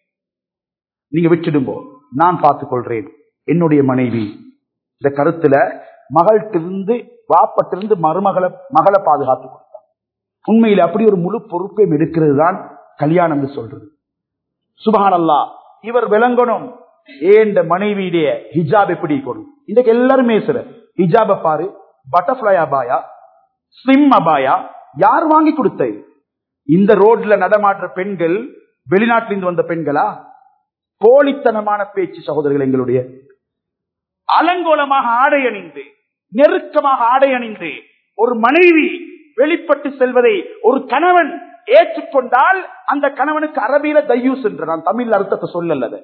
நீங்க விட்டுடுங்கோ நான் பார்த்துக் கொள்றேன் என்னுடைய மனைவி இந்த கருத்துல மகள்கிட்டிருந்து வாப்பட்டிருந்து மருமகளை மகளை பாதுகாத்து கொடுத்தாங்க உண்மையில அப்படி ஒரு முழு பொறுப்பையும் எடுக்கிறது தான் கல்யாணம் என்று சொல்றது சுபஹான் அல்லா இவர் விளங்கணும் ஏண்ட மனைவியுடைய ஹிஜாப் எப்படி இருக்கணும் இன்னைக்கு எல்லாரும் பேசுற ஹிஜாப பாரு பட்டர்ஃபிளை அபாயா ஸ்லிம் அபாயா யார் வாங்கி கொடுத்த இந்த ரோட்ல நடமாடுற பெண்கள் வெளிநாட்டிலிருந்து வந்த பெண்களா போலித்தனமான பேச்சு சகோதரர்கள் எங்களுடைய அலங்கோலமாக ஆடை அணிந்து நெருக்கமாக ஆடை அணிந்து ஒரு மனைவி வெளிப்பட்டு செல்வதை ஒரு கணவன் ஏற்றுக்கொண்டால் அந்த கணவனுக்கு அரபியில தையூஸ் என்று நான் தமிழ் அர்த்தத்தை சொல்லல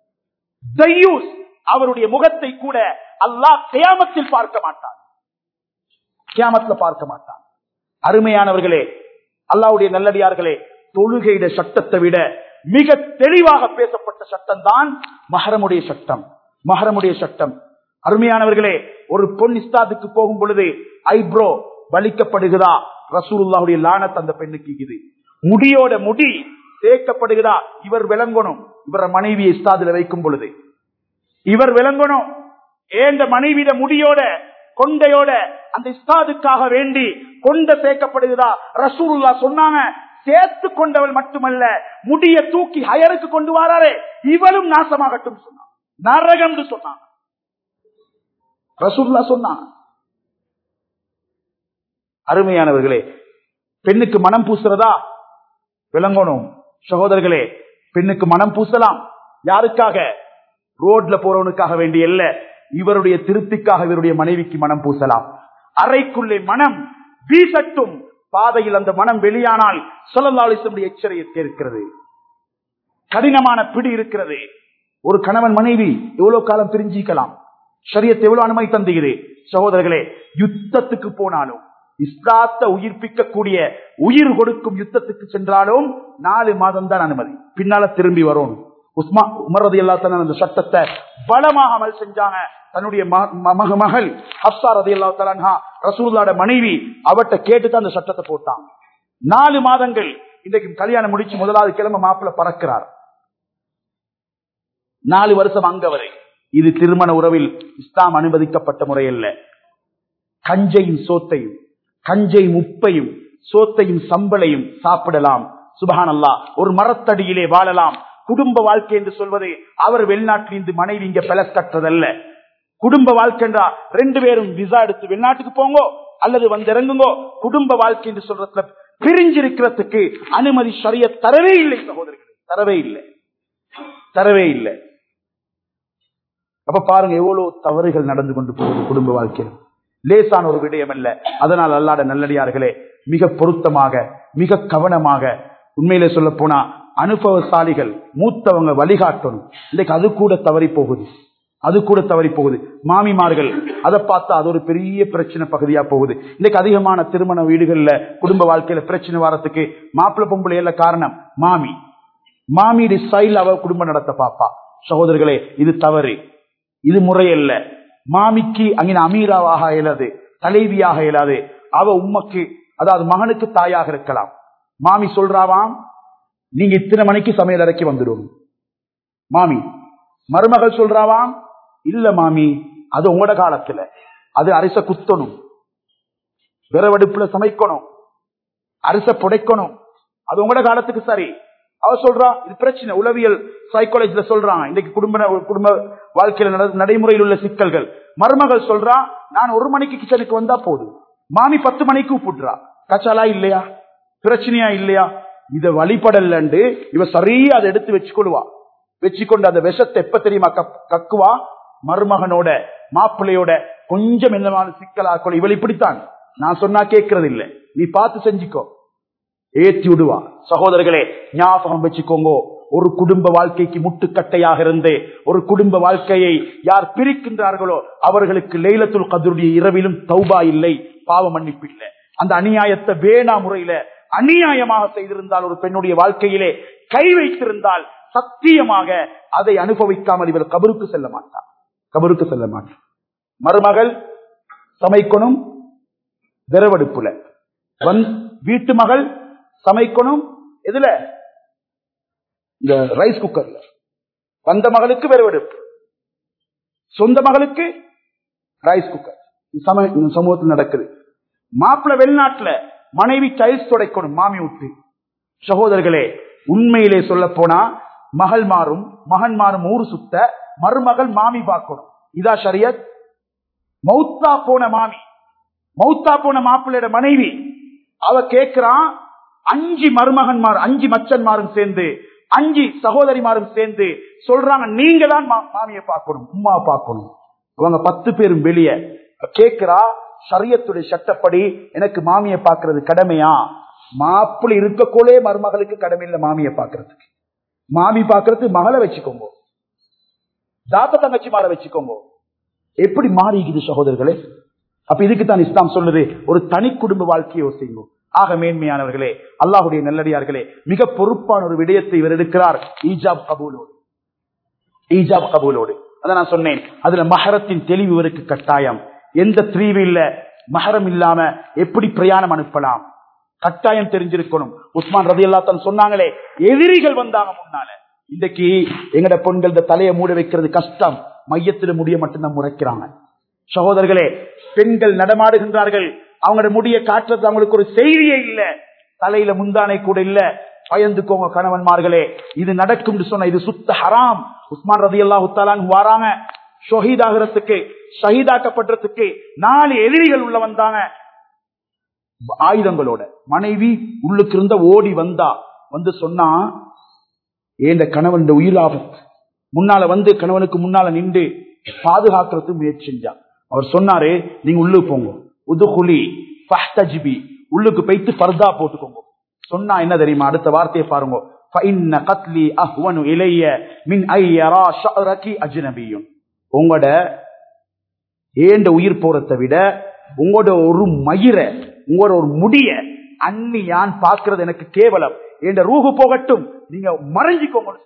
தையூஸ் அவருடைய முகத்தை கூட அல்லாஹ் கியாமத்தில் பார்க்க மாட்டான் கியாமத்துல பார்க்க மாட்டான் அருமையானவர்களே அல்லாவுடைய நல்லடியார்களே தொழுகையிட சட்டத்தை விட மிக தெளிவாக பேசப்பட்ட சட்டம் தான் மஹரமுடைய சட்டம் மஹரமுடைய சட்டம் அருமையானவர்களே ஒரு பொன் இஸ்தாதுக்கு போகும் பொழுது ஐப்ரோ வலிக்கப்படுகிறதா ரசூலுல்லாவுடைய லானத் அந்த பெண்ணுக்கு இது முடியோட முடி சேர்க்கப்படுகிறதா இவர் விளங்கணும் இவர மனைவியை இஸ்தாதுல வைக்கும் பொழுது இவர் விளங்கணும் ஏந்த மனைவியிட முடியோட கொண்டையோட அந்த இஸ்தாதுக்காக வேண்டி கொண்ட சேர்க்கப்படுகிறதா ரசூலுல்லா சொன்னாங்க சேர்த்து கொண்டவள் மட்டுமல்ல முடிய தூக்கி ஹயருக்கு கொண்டு வராரே இவளும் நாசமாகட்டும் சொன்னான் நரகம் சொன்னாங்க ரசூல்லா சொன்னாங்க அருமையானவர்களே பெண்ணுக்கு மனம் பூசுறதா விளங்கணும் சகோதரர்களே பெண்ணுக்கு மனம் பூசலாம் யாருக்காக ரோட்ல போறவனுக்காக வேண்டிய இல்ல இவருடைய திருப்திக்காக இவருடைய மனைவிக்கு மனம் பூசலாம் அறைக்குள்ளே மனம் வீசட்டும் பாதையில் அந்த மனம் வெளியானால் சொல்லலாளிசனுடைய எச்சரிக்கை இருக்கிறது கடினமான பிடி இருக்கிறது ஒரு கணவன் மனைவி எவ்வளவு காலம் பிரிஞ்சிக்கலாம் சரியத்தை எவ்வளவு அனுமதி தந்துகிறது சகோதரர்களே யுத்தத்துக்கு போனாலும் இஸ்லாத்த உயிர்ப்பிக்கக்கூடிய உயிர் கொடுக்கும் யுத்தத்துக்கு சென்றாலும் நாலு மாதம் தான் அனுமதி பின்னால திரும்பி வரும் உஸ்மா உமரது எல்லாத்தான் அந்த சட்டத்தை பலமாக அமல் செஞ்சாங்க தன்னுடைய மகள் ஹப்சா ரதி அல்லா தலா ரசூல்லாட மனைவி அவட்ட கேட்டுதான் அந்த சட்டத்தை போட்டாங்க நாலு மாதங்கள் இன்றைக்கு கல்யாணம் முடிச்சு முதலாவது கிழமை மாப்பிள்ள பறக்கிறார் நாலு வருஷம் அங்க வரை இது திருமண உறவில் இஸ்லாம் அனுமதிக்கப்பட்ட முறை அல்ல கஞ்சையும் சோத்தையும் கஞ்சை முப்பையும் சோத்தையும் சம்பளையும் சாப்பிடலாம் சுபஹான் அல்லா ஒரு மரத்தடியிலே வாழலாம் குடும்ப வாழ்க்கை என்று சொல்வது அவர் வெளிநாட்டிலிருந்து மனைவி இங்க பெலஸ் கட்டுறதல்ல குடும்ப வாழ்க்கை என்றா ரெண்டு பேரும் விசா எடுத்து வெளிநாட்டுக்கு போங்கோ அல்லது வந்து இறங்குங்கோ குடும்ப வாழ்க்கை என்று சொல்றதுல பிரிஞ்சிருக்கிறதுக்கு அனுமதி சரிய தரவே இல்லை சகோதரர்களே தரவே இல்லை தரவே இல்லை அப்ப பாருங்க எவ்வளவு தவறுகள் நடந்து கொண்டு போகுது குடும்ப வாழ்க்கையில் லேசான ஒரு விடயம் அல்ல அதனால் அல்லாத நல்லடியார்களே மிக பொருத்தமாக மிக கவனமாக உண்மையிலே சொல்ல போனா அனுபவசாலிகள் மூத்தவங்க வழிகாட்டணும் இன்னைக்கு அது கூட தவறி போகுது அது கூட தவறி போகுது மாமிமார்கள் அதை பார்த்தா அது ஒரு பெரிய பிரச்சனை பகுதியா போகுது இன்னைக்கு அதிகமான திருமண வீடுகள்ல குடும்ப வாழ்க்கையில பிரச்சனை வரத்துக்கு மாப்பிள்ளை பொம்பளை எல்லாம் காரணம் மாமி மாமியுடைய ஸ்டைல் அவ குடும்பம் நடத்த பாப்பா சகோதரர்களே இது தவறு இது முறையல்ல மாமிக்கு அங்கே அமீராவாக இயலாது தலைவியாக இயலாது அவ உம்மக்கு அதாவது மகனுக்கு தாயாக இருக்கலாம் மாமி சொல்றாவாம் நீங்க இத்தனை மணிக்கு சமையல் அறைக்கு வந்துடும் மாமி மருமகள் சொல்றாவாம் இல்ல மாமி அது உங்களோட காலத்துல அது அரிச குத்தணும் விரவடுப்புல சமைக்கணும் அரிச புடைக்கணும் அது உங்களோட காலத்துக்கு சரி அவ சொல்றா இது பிரச்சனை உளவியல் சைக்காலஜில சொல்றான் இன்னைக்கு குடும்ப குடும்ப வாழ்க்கையில நட- நடைமுறையில் உள்ள சிக்கல்கள் மருமகள் சொல்றா நான் ஒரு மணிக்கு கிச்சனுக்கு வந்தா போதும் மாமி பத்து மணிக்கு கூப்பிடுறா கச்சாலா இல்லையா பிரச்சனையா இல்லையா இத வழிபடலண்டு இவ சரியா அதை எடுத்து வச்சுக்கொள்வா வச்சுக்கொண்டு அந்த விஷத்தை எப்ப தெரியுமா கப்- கக்குவா மருமகனோட மாப்பிள்ளையோட கொஞ்சம் என்னமான சிக்கலாக்கொள் இவள் இப்படித்தான் நான் சொன்னா கேட்கறது இல்ல நீ பார்த்து செஞ்சுக்கோ ஏத்தி விடுவா சகோதரர்களே ஞாபகம் வச்சுக்கோங்க ஒரு குடும்ப வாழ்க்கைக்கு முட்டுக்கட்டையாக இருந்து ஒரு குடும்ப வாழ்க்கையை யார் பிரிக்கின்றார்களோ அவர்களுக்கு லைலத்துல் கதருடைய இரவிலும் தௌபா இல்லை பாவ மன்னிப்பு இல்லை அந்த அநியாயத்தை வேணா முறையில அநியாயமாக செய்திருந்தால் ஒரு பெண்ணுடைய வாழ்க்கையிலே கை வைத்திருந்தால் சத்தியமாக அதை அனுபவிக்காமல் இவர் கபருக்கு செல்ல மாட்டார் கபருக்கு செல்ல மாட்டார் மருமகள் சமைக்கணும் விரவடுப்புல வந் வீட்டு மகள் சமைக்கணும் எதுல இந்த ரைஸ் குக்கர்ல வந்த மகளுக்கு விரவெடுப்பு சொந்த மகளுக்கு ரைஸ் குக்கர் இது சம- இந்த சமூகத்தில் நடக்குது மாப்பிள்ளை வெளிநாட்டுல மனைவி டைல்ஸ் துடைக்கணும் மாமி விட்டு சகோதரர்களே உண்மையிலே சொல்ல போனா மகள் மாறும் மகன் மாறும் ஊரு சுத்த மருமகள் மாமி பார்க்கணும் இதா ஷரியத் மௌத்தா போன மாமி மௌத்தா போன மாப்பிள்ளையோட மனைவி அவ கேட்கிறான் அஞ்சு மருமகன்மார் அஞ்சு மச்சன்மாரும் சேர்ந்து அஞ்சு சகோதரிமாரும் சேர்ந்து சொல்றாங்க நீங்க தான் மா- மாமியை பார்க்கணும் உமா பார்க்கணும் அவங்க பத்து பேரும் வெளியே கேட்கிறா சரியத்துடைய சட்டப்படி எனக்கு மாமியை பார்க்கிறது கடமையா மாப்பிள்ளை இருக்கக்கோலே மருமகளுக்கு கடமை இல்லை மாமியை பார்க்கறதுக்கு மாமி பார்க்கறது மகளை வச்சுக்கோங்க தாத்த தங்கச்சி மாலை வச்சுக்கோங்க எப்படி மாறிக்குது சகோதரர்களே அப்ப இதுக்கு தான் இஸ்லாம் சொல்லுது ஒரு தனி குடும்ப வாழ்க்கையை யோசிங்க ஆக மேன்மையானவர்களே அல்லாஹுடைய நல்லடியார்களே மிக பொறுப்பான ஒரு விடயத்தை இவர் எடுக்கிறார் ஈஜாப் கபூலோடு ஈஜாப் கபூலோடு அதான் நான் சொன்னேன் அதுல மஹரத்தின் தெளிவு இவருக்கு கட்டாயம் எந்த த்ரீவில்ல மஹரம் இல்லாம எப்படி பிரயாணம் அனுப்பலாம் கட்டாயம் தெரிஞ்சிருக்கணும் உஸ்மான் ரதி தான் சொன்னாங்களே எதிரிகள் வந்தாங்க முன்னால இன்றைக்கு எங்கட பெண்கள் இந்த தலையை மூட வைக்கிறது கஷ்டம் மையத்துல முடிய மட்டும்தான் முறைக்கிறாங்க சகோதரர்களே பெண்கள் நடமாடுகின்றார்கள் அவங்களோட முடிய காட்டுறது அவங்களுக்கு ஒரு செய்தியே இல்ல தலையில முந்தானை கூட இல்ல பயந்துக்கோங்க கணவன்மார்களே இது நடக்கும் சொன்ன இது சுத்த ஹராம் உஸ்மான் ரதி அல்லா வராங்க ஷஹீதாகிறதுக்கு ஷஹீதாக்கப்படுறதுக்கு நாலு எதிரிகள் உள்ள வந்தாங்க ஆயுதங்களோட மனைவி உள்ளுக்கு இருந்த ஓடி வந்தா வந்து சொன்னா ஏண்ட கணவன் உயிர் ஆபத்து முன்னால வந்து கணவனுக்கு முன்னால நின்று பாதுகாக்கிறதுக்கு முயற்சி செஞ்சா அவர் சொன்னாரு நீங்க உள்ளுக்கு போங்க உதுகுலி ஃபஹ்தஜிபி உள்ளுக்கு போயிட்டு பர்தா போட்டுக்கோங்க சொன்னா என்ன தெரியுமா அடுத்த வார்த்தையை பாருங்க فَإِنَّ قَتْلِي أَهْوَنُ إِلَيَّ مِنْ أَنْ يَرَى شَعْرَكِ أَجْنَبِيٌّ உங்களோட ஏண்ட உயிர் போறதை விட உங்களோட ஒரு மயிர உங்களோட ஒரு முடிய அன்னி யான் பார்க்கிறது எனக்கு கேவலம் என்ற ரூஹு போகட்டும் நீங்க மறைஞ்சிக்கோங்க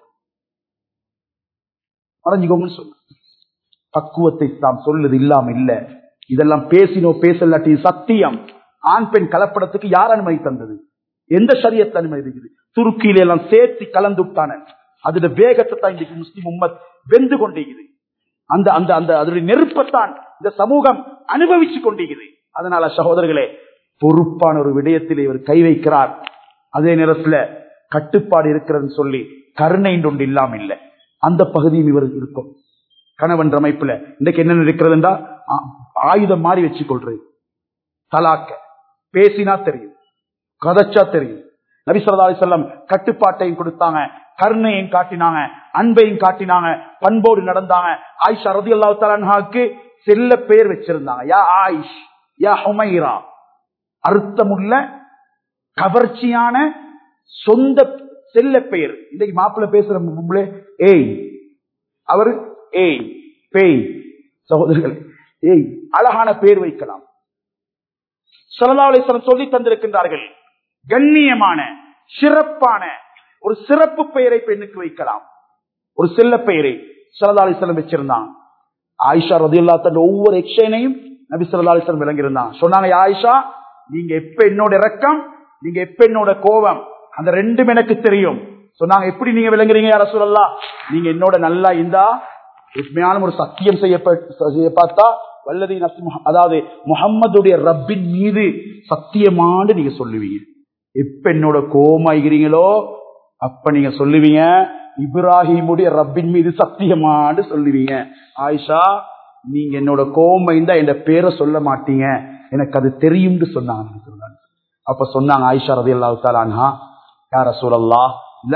மறைஞ்சிக்கோங்கன்னு சொல்லு பக்குவத்தை தாம் சொல்லுது இல்லாம இல்ல இதெல்லாம் பேசினோ பேசலாட்டி சத்தியம் ஆண் பெண் கலப்படத்துக்கு யார் அனுமதி தந்தது எந்த சரியத்தை அனுமதி இருக்குது துருக்கியில எல்லாம் சேர்த்து கலந்து விட்டான அதுல வேகத்தை தான் இன்னைக்கு முஸ்லிம் உம்மத் வெந்து கொண்டிருக்குது அந்த அந்த அந்த அதனுடைய நெருப்பத்தான் இந்த சமூகம் அனுபவிச்சு கொண்டிருக்குது அதனால சகோதரர்களே பொறுப்பான ஒரு விடயத்தில் இவர் கை வைக்கிறார் அதே நேரத்துல கட்டுப்பாடு இருக்கிறதுன்னு சொல்லி கருணை ஒன்று இல்லாம இல்லை அந்த பகுதியும் இவர் இருக்கும் கணவன் அமைப்புல இன்றைக்கு என்ன இருக்கிறதுன்றா ஆ- ஆயுதம் மாறி வச்சு கொள்றது தலாக்க பேசினா தெரியும் கதைச்சா தெரியும் நபி ஸல்லல்லாஹு அலைஹி வஸல்லம் கட்டுப்பாட்டையும் கொடுத்தாங்க கருணையும் காட்டினாங்க அன்பையும் காட்டினாங்க பண்போடு நடந்தாங்க ஆயிஷா ரதி அல்லாஹாக்கு செல்ல பேர் வச்சிருந்தாங்க யா ஆயிஷ் யா ஹுமைரா அர்த்தமுள்ள கவர்ச்சியான சொந்த செல்ல பெயர் இன்னைக்கு மாப்பிள்ள பேசுற மும்பளே ஏய் அவர் ஏய் பேய் சகோதரர்கள் ஏய் அழகான பேர் வைக்கலாம் சொல்லலாவலேஸ்வரம் சொல்லி தந்திருக்கின்றார்கள் கண்ணியமான சிறப்பான ஒரு சிறப்பு பெயரை பெண்ணுக்கு வைக்கலாம் ஒரு செல்ல பெயரை சரதாலிஸ்வரம் வச்சிருந்தான் ஆயிஷா ரதியுல்லா தன் ஒவ்வொரு எக்ஷனையும் நபி சல்லாஸ்வரம் விளங்கியிருந்தான் சொன்னாங்க ஆயிஷா நீங்க எப்ப என்னோட இறக்கம் நீங்க எப்ப என்னோட கோபம் அந்த ரெண்டும் எனக்கு தெரியும் சொன்னாங்க எப்படி நீங்க விளங்குறீங்க யார சொல்லலாம் நீங்க என்னோட நல்லா இருந்தா உண்மையான ஒரு சத்தியம் செய்ய பார்த்தா வல்லதி அதாவது முகம்மதுடைய ரப்பின் மீது சத்தியமானு நீங்க சொல்லுவீங்க எப்ப என்னோட கோமாகிறீங்களோ அப்ப நீங்க சொல்லுவீங்க இப்ராஹிமுடைய ரப்பின் மீது சத்தியமானு சொல்லுவீங்க ஆயிஷா நீங்க என்னோட கோமை இருந்தா என் பேரை சொல்ல மாட்டீங்க எனக்கு அது தெரியும்னு சொன்னாங்க சொன்னாங்க அப்ப சொன்னாங்க ஆயிஷா ரதி அல்லாஹாலா யார சூழல்லா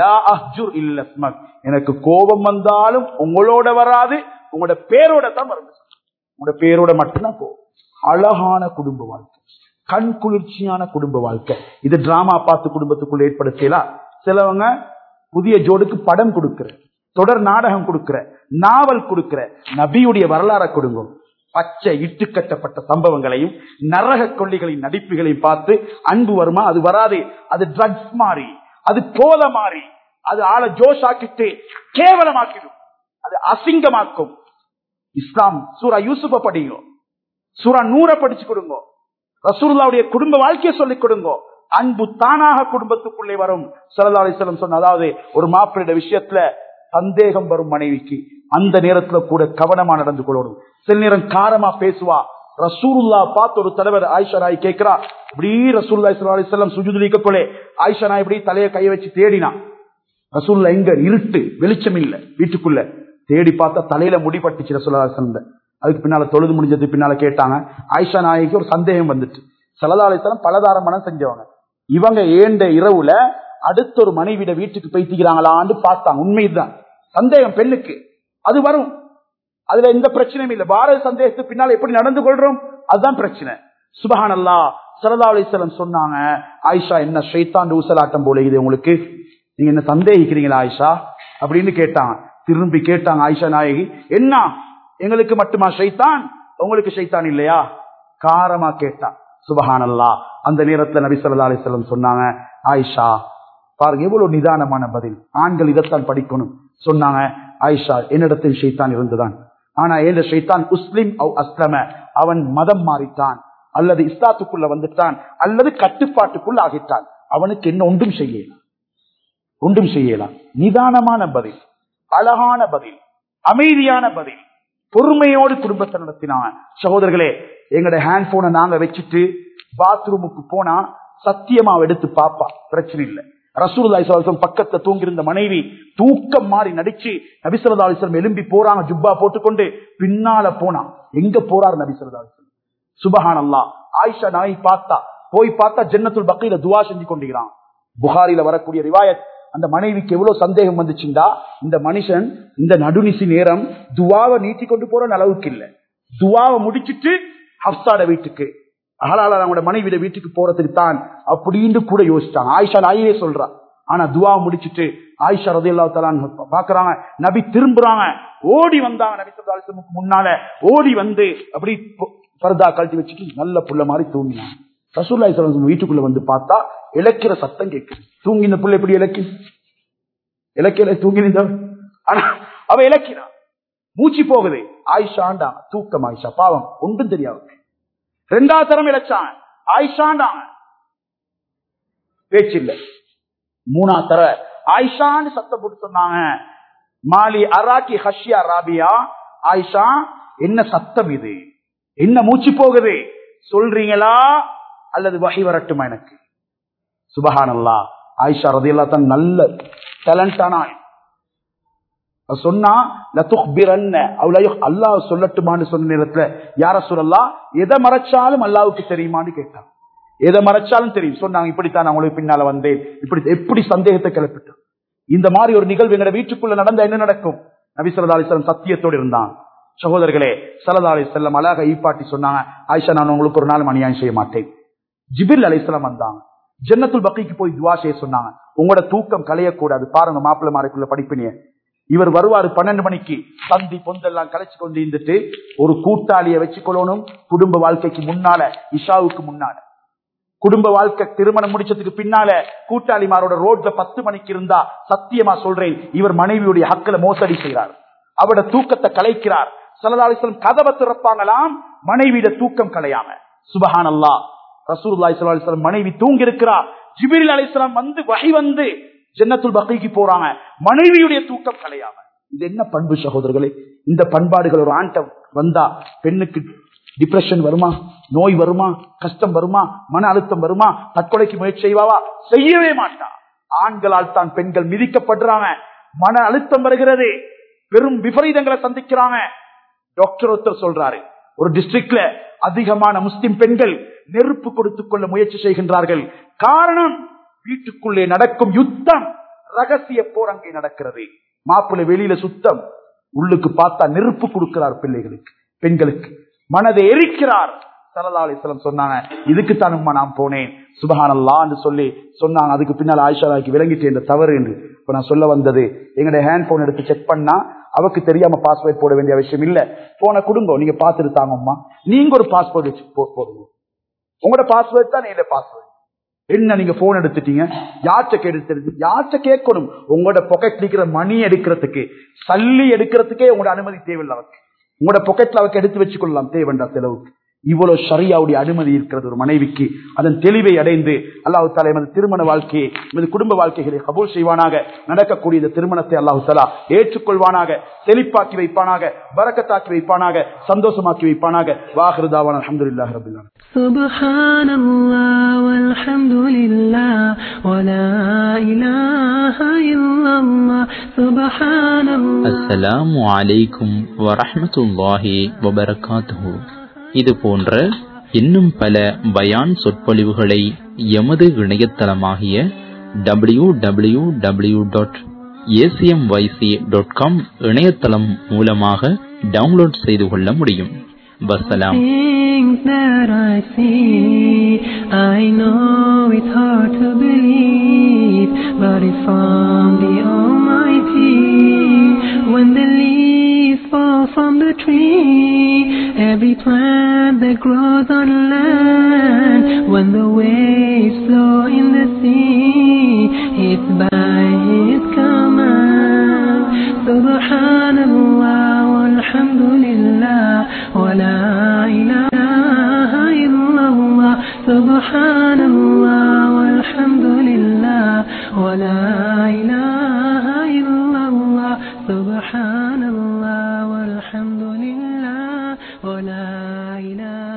எனக்கு கோபம் வந்தாலும் உங்களோட வராது உங்களோட பேரோட தான் வரும் உங்களோட பேரோட மட்டும்தான் போகும் அழகான குடும்ப வாழ்க்கை கண் குளிர்ச்சியான குடும்ப வாழ்க்கை இது டிராமா பார்த்து குடும்பத்துக்குள்ள ஏற்படுத்தலாம் சிலவங்க புதிய ஜோடுக்கு படம் கொடுக்கிற தொடர் நாடகம் கொடுக்கிற நாவல் கொடுக்கிற நபியுடைய வரலாறை கொடுங்க பச்சை இட்டு கட்டப்பட்ட சம்பவங்களையும் நரக கொள்ளிகளின் நடிப்புகளையும் பார்த்து அன்பு வருமா அது வராது அது ட்ரக்ஸ் மாறி அது போத மாறி அது ஆளை ஜோஷ் ஆக்கிட்டு கேவலமாக்கிடும் அது அசிங்கமாக்கும் இஸ்லாம் சூரா யூசுப்ப படிங்க சூரா நூற படிச்சு கொடுங்க ரசூல்லாவுடைய குடும்ப வாழ்க்கையை சொல்லிக் கொடுங்க அன்பு தானாக குடும்பத்துக்குள்ளே வரும் சல்லா அலிஸ்லம் சொன்ன அதாவது ஒரு மாப்பிள்ளைய விஷயத்துல சந்தேகம் வரும் மனைவிக்கு அந்த நேரத்துல கூட கவனமா நடந்து கொள்ளணும் சில நேரம் காரமா பேசுவா ரசூல்லா பார்த்து ஒரு தலைவர் ஆயிஷா ராய் கேட்கிறா இப்படி ரசூல்லா அலிஸ்லாம் சுஜுதுலிக்க போலே ஆயிஷா ராய் இப்படி தலையை கைய வச்சு தேடினா ரசூல்லா எங்க இருட்டு வெளிச்சம் இல்ல வீட்டுக்குள்ள தேடி பார்த்தா தலையில முடிப்பட்டுச்சு ரசூல்லா அதுக்கு பின்னால தொழுது முடிஞ்சது பின்னால கேட்டாங்க ஆயிஷா நாய்க்கு ஒரு சந்தேகம் வந்துட்டு சலதாலயத்தனம் பலதாரம் மனம் செஞ்சவங்க இவங்க ஏண்ட இரவுல அடுத்த ஒரு மனைவிட வீட்டுக்கு பைத்திக்கிறாங்களான்னு பார்த்தாங்க உண்மைதான் சந்தேகம் பெண்ணுக்கு அது வரும் அதுல எந்த பிரச்சனையும் இல்லை பாரத சந்தேகத்துக்கு பின்னால் எப்படி நடந்து கொள்றோம் அதுதான் பிரச்சனை சுபஹான் அல்லா சரதா அலிஸ்லம் சொன்னாங்க ஆயிஷா என்ன ஷைத்தாண்டு ஊசலாட்டம் போல இது உங்களுக்கு நீங்க என்ன சந்தேகிக்கிறீங்களா ஆயிஷா அப்படின்னு கேட்டாங்க திரும்பி கேட்டாங்க ஆயிஷா நாயகி என்ன எங்களுக்கு மட்டுமா ஷைத்தான் உங்களுக்கு ஷைத்தான் இல்லையா காரமா கேட்டா சுபஹானல்லா அந்த நேரத்துல நபி சொல்லா அலிஸ்லம் சொன்னாங்க ஆயிஷா பாருங்க எவ்வளவு நிதானமான பதில் ஆண்கள் இதைத்தான் படிக்கணும் சொன்னாங்க ஆயிஷா என்னிடத்தில் ஷைத்தான் இருந்துதான் ஆனா ஏந்த ஷைத்தான் முஸ்லிம் அஸ்லம அவன் மதம் மாறித்தான் அல்லது இஸ்லாத்துக்குள்ள வந்துட்டான் அல்லது கட்டுப்பாட்டுக்குள்ள ஆகிட்டான் அவனுக்கு என்ன ஒன்றும் செய்யலாம் ஒன்றும் செய்யலாம் நிதானமான பதில் அழகான பதில் அமைதியான பதில் பொறுமையோடு குடும்பத்தை நடத்தினான் சகோதரர்களே எங்களுடைய ஹேண்ட் போனை நாங்க வச்சுட்டு பாத்ரூமுக்கு போனா சத்தியமா எடுத்து பாப்பா பிரச்சனை இல்லை ரசூல் பக்கத்துல தூங்கியிருந்த மனைவி தூக்கம் மாறி நடிச்சு நபிசரதா அலிஸ்லம் எலும்பி போறாங்க ஜுப்பா போட்டுக்கொண்டு பின்னால போனா எங்க போறாரு நபிசரதா அலிஸ்லம் சுபஹான் அல்லா ஆயிஷா நாய் பார்த்தா போய் பார்த்தா ஜன்னத்துல் பக்கையில துவா செஞ்சு கொண்டிருக்கிறான் புகாரில வரக்கூடிய ரிவாயத் அந்த மனைவிக்கு எவ்வளவு சந்தேகம் வந்துச்சுண்டா இந்த மனுஷன் இந்த நடுநிசி நேரம் துவாவை நீட்டி கொண்டு போற அளவுக்கு இல்ல துவாவை முடிச்சிட்டு ஹப்சாட வீட்டுக்கு அகலால அவங்களோட மனைவிட வீட்டுக்கு போறதுக்கு தான் அப்படின்னு கூட யோசிச்சாங்க ஆயிஷா நாயே சொல்றா ஆனா துவா முடிச்சிட்டு ஆயிஷா ரதி அல்லா தலான் பாக்குறாங்க நபி திரும்புறாங்க ஓடி வந்தாங்க நபி சொல்லாசமுக்கு முன்னால ஓடி வந்து அப்படி பரதா கழட்டி வச்சுட்டு நல்ல புள்ள மாதிரி தூங்கினாங்க ரசூல்லா இஸ்லாம் வீட்டுக்குள்ள வந்து பார்த்தா இலக்கிற சத்தம் கேட்குது தூங்கின புள்ள எப்படி இலக்கி இலக்கிய தூங்கின ஆனா அவ இலக்கினா மூச்சு போகுது ஆயிஷாண்டாங்க தூக்கம் ஆயிஷா பாவம் ஒன்றும் தெரியாது ரெண்டாவது தரம் இழைச்சான் ஆயிஷாண்டாங்க பேச்சு இல்ல மூணா தர ஆயிஷான்னு சத்தம் போட்டு சொன்னாங்க மாலி அராக்கி ஹஷியா ராபியா ஆயிஷா என்ன சத்தம் இது என்ன மூச்சு போகுது சொல்றீங்களா அல்லது வகை வரட்டுமா எனக்கு சுபஹானல்லா ஆயிஷா ரதியல்லா தான் நல்ல டேலண்டான சொன்னா அல்லாஹ் சொல்லட்டுமான்னு சொன்ன நேரத்துல யார சொல்லலாம் எதை மறைச்சாலும் அல்லாவுக்கு தெரியுமான்னு கேட்டான் எதை மறைச்சாலும் தெரியும் சொன்னாங்க இப்படித்தான் நான் உங்களுக்கு பின்னால வந்தேன் இப்படி எப்படி சந்தேகத்தை கிளப்பிட்டேன் இந்த மாதிரி ஒரு நிகழ்வு எங்க வீட்டுக்குள்ள நடந்தா என்ன நடக்கும் நபி ஸல்லல்லாஹு அலைஹி வஸல்லம் சத்தியத்தோடு இருந்தான் சகோதரர்களே ஸல்லல்லாஹு அலைஹி வஸல்லம் அழகா ஈப்பாட்டி சொன்னாங்க ஆயிஷா நான் உங்களுக்கு ஒரு நாள் அநியாயம் செய்ய மாட்டேன் ஜிபில் அலைஹிஸ்ஸலாம் வந்தாங்க ஜன்னத்துல் பக்கிக்கு போய் துவா செய்ய சொன்னாங்க உங்களோட தூக்கம் கலையக்கூடாது பாருங்க மாப்பிள்ளை மாறைக்குள்ள படிப்பினிய இவர் வருவாரு பன்னெண்டு மணிக்கு சந்தி பொந்தெல்லாம் கலைச்சு கொண்டு இருந்துட்டு ஒரு கூட்டாளியை வச்சுக்கொள்ளணும் குடும்ப வாழ்க்கைக்கு முன்னால இஷாவுக்கு முன்னால குடும்ப வாழ்க்கை திருமணம் முடிச்சதுக்கு பின்னால கூட்டாளிமாரோட ரோட்ல பத்து மணிக்கு இருந்தா சத்தியமா சொல்றேன் இவர் மனைவியுடைய ஹக்கில மோசடி செய்கிறார் அவட தூக்கத்தை கலைக்கிறார் சலதாலிசலம் கதவை திறப்பாங்களாம் மனைவியோட தூக்கம் கலையாம சுபஹான் அல்லா ரசூலுல்லாஹி ஸல்லல்லாஹு அலைஹி வஸல்லம் மனைவி தூங்கி இருக்கிறார் ஜிப்ரீல் அலைஹிஸ்ஸலாம் வந்து வஹி வந்து ஜன்னத்துல் பக்கீக்கு போறாங்க மனைவியுடைய தூக்கம் கலையாம இது என்ன பண்பு சகோதரர்களே இந்த பண்பாடுகள் ஒரு ஆண்ட வந்தா பெண்ணுக்கு டிப்ரெஷன் வருமா நோய் வருமா கஷ்டம் வருமா மன அழுத்தம் வருமா தற்கொலைக்கு முயற்சி செய்வாவா செய்யவே மாட்டா ஆண்களால் தான் பெண்கள் மிதிக்கப்படுறாங்க மன அழுத்தம் வருகிறது பெரும் விபரீதங்களை சந்திக்கிறாங்க டாக்டர் ஒருத்தர் சொல்றாரு ஒரு டிஸ்ட்ரிக்ட்ல அதிகமான முஸ்லிம் பெண்கள் நெருப்பு கொடுத்துக் கொள்ள முயற்சி செய்கின்றார்கள் காரணம் வீட்டுக்குள்ளே நடக்கும் யுத்தம் ரகசிய போர் அங்கே நடக்கிறது மாப்பிள்ளை வெளியில சுத்தம் உள்ளுக்கு பார்த்தா நெருப்பு கொடுக்கிறார் பிள்ளைகளுக்கு பெண்களுக்கு மனதை எரிக்கிறார் சலதாலிசலம் சொன்னாங்க இதுக்குத்தான் உம்மா நான் போனேன் சுபஹானல்லா என்று சொல்லி சொன்னாங்க அதுக்கு பின்னால் ஆயிஷாவுக்கு விளங்கிட்டு இந்த தவறு என்று இப்ப நான் சொல்ல வந்தது எங்களுடைய ஹேண்ட் போன் எடுத்து செக் பண்ணா அவக்கு தெரியாம பாஸ்வேர்ட் போட வேண்டிய அவசியம் இல்ல போன கொடுங்க நீங்க பாத்துட்டு தாங்கம்மா நீங்க ஒரு பாஸ்வேர்ட் வச்சு போ- போடுங்க உங்களோட பாஸ்வேர்ட் தான் நீங்க பாஸ்வேர்ட் என்ன நீங்க போன் எடுத்துட்டீங்க யார்கிட்ட கேட்டு யார்கிட்ட கேட்கணும் உங்களோட பொக்கெட் இருக்கிற மணி எடுக்கிறதுக்கு சல்லி எடுக்கிறதுக்கே உங்களோட அனுமதி தேவையில்லை அவருக்கு உங்களோட பொக்கெட்ல அவருக்கு எடுத்து வச்சுக்கொள்ளலாம் தேவைண்டா செலவுக்கு இவ்வளவு ஷரியாவுடைய அனுமதி இருக்கிறது ஒரு மனைவிக்கு அதன் தெளிவை அடைந்து அல்லாஹு தாலா எமது திருமண வாழ்க்கையை எமது குடும்ப வாழ்க்கைகளை கபூல் செய்வானாக நடக்கக்கூடிய இந்த திருமணத்தை அல்லாஹு தாலா ஏற்றுக்கொள்வானாக செழிப்பாக்கி வைப்பானாக பரக்கத்தாக்கி வைப்பானாக சந்தோஷமாக்கி வைப்பானாக வாஹிருதாவான அஹமதுல்லாஹ் ரபில்லா سبحان الله والحمد لله ولا إله إلا الله سبحان الله அஸ்ஸலாமு அலைக்கும் வரஹ்மத்துல்லாஹி வபரகாத்துஹு இது போன்ற இன்னும் பல பயான் சொற்பொழிவுகளை எமது இணையதளமாகிய W W W dot A C M Y C dot com இணையதளம் மூலமாக டவுன்லோட் செய்து கொள்ள முடியும் வசலாம் Things that I see, I know it's hard to believe, but it's from the Almighty. When the leaves fall from the tree, every plant that grows on land, when the waves flow in the sea, it's by His command. Subhanallah walhamdulillah wa la ilaha illallah. Subhanallah walhamdulillah wa la ilaha illallah. Subhanallah walhamdulillah wa la ilaha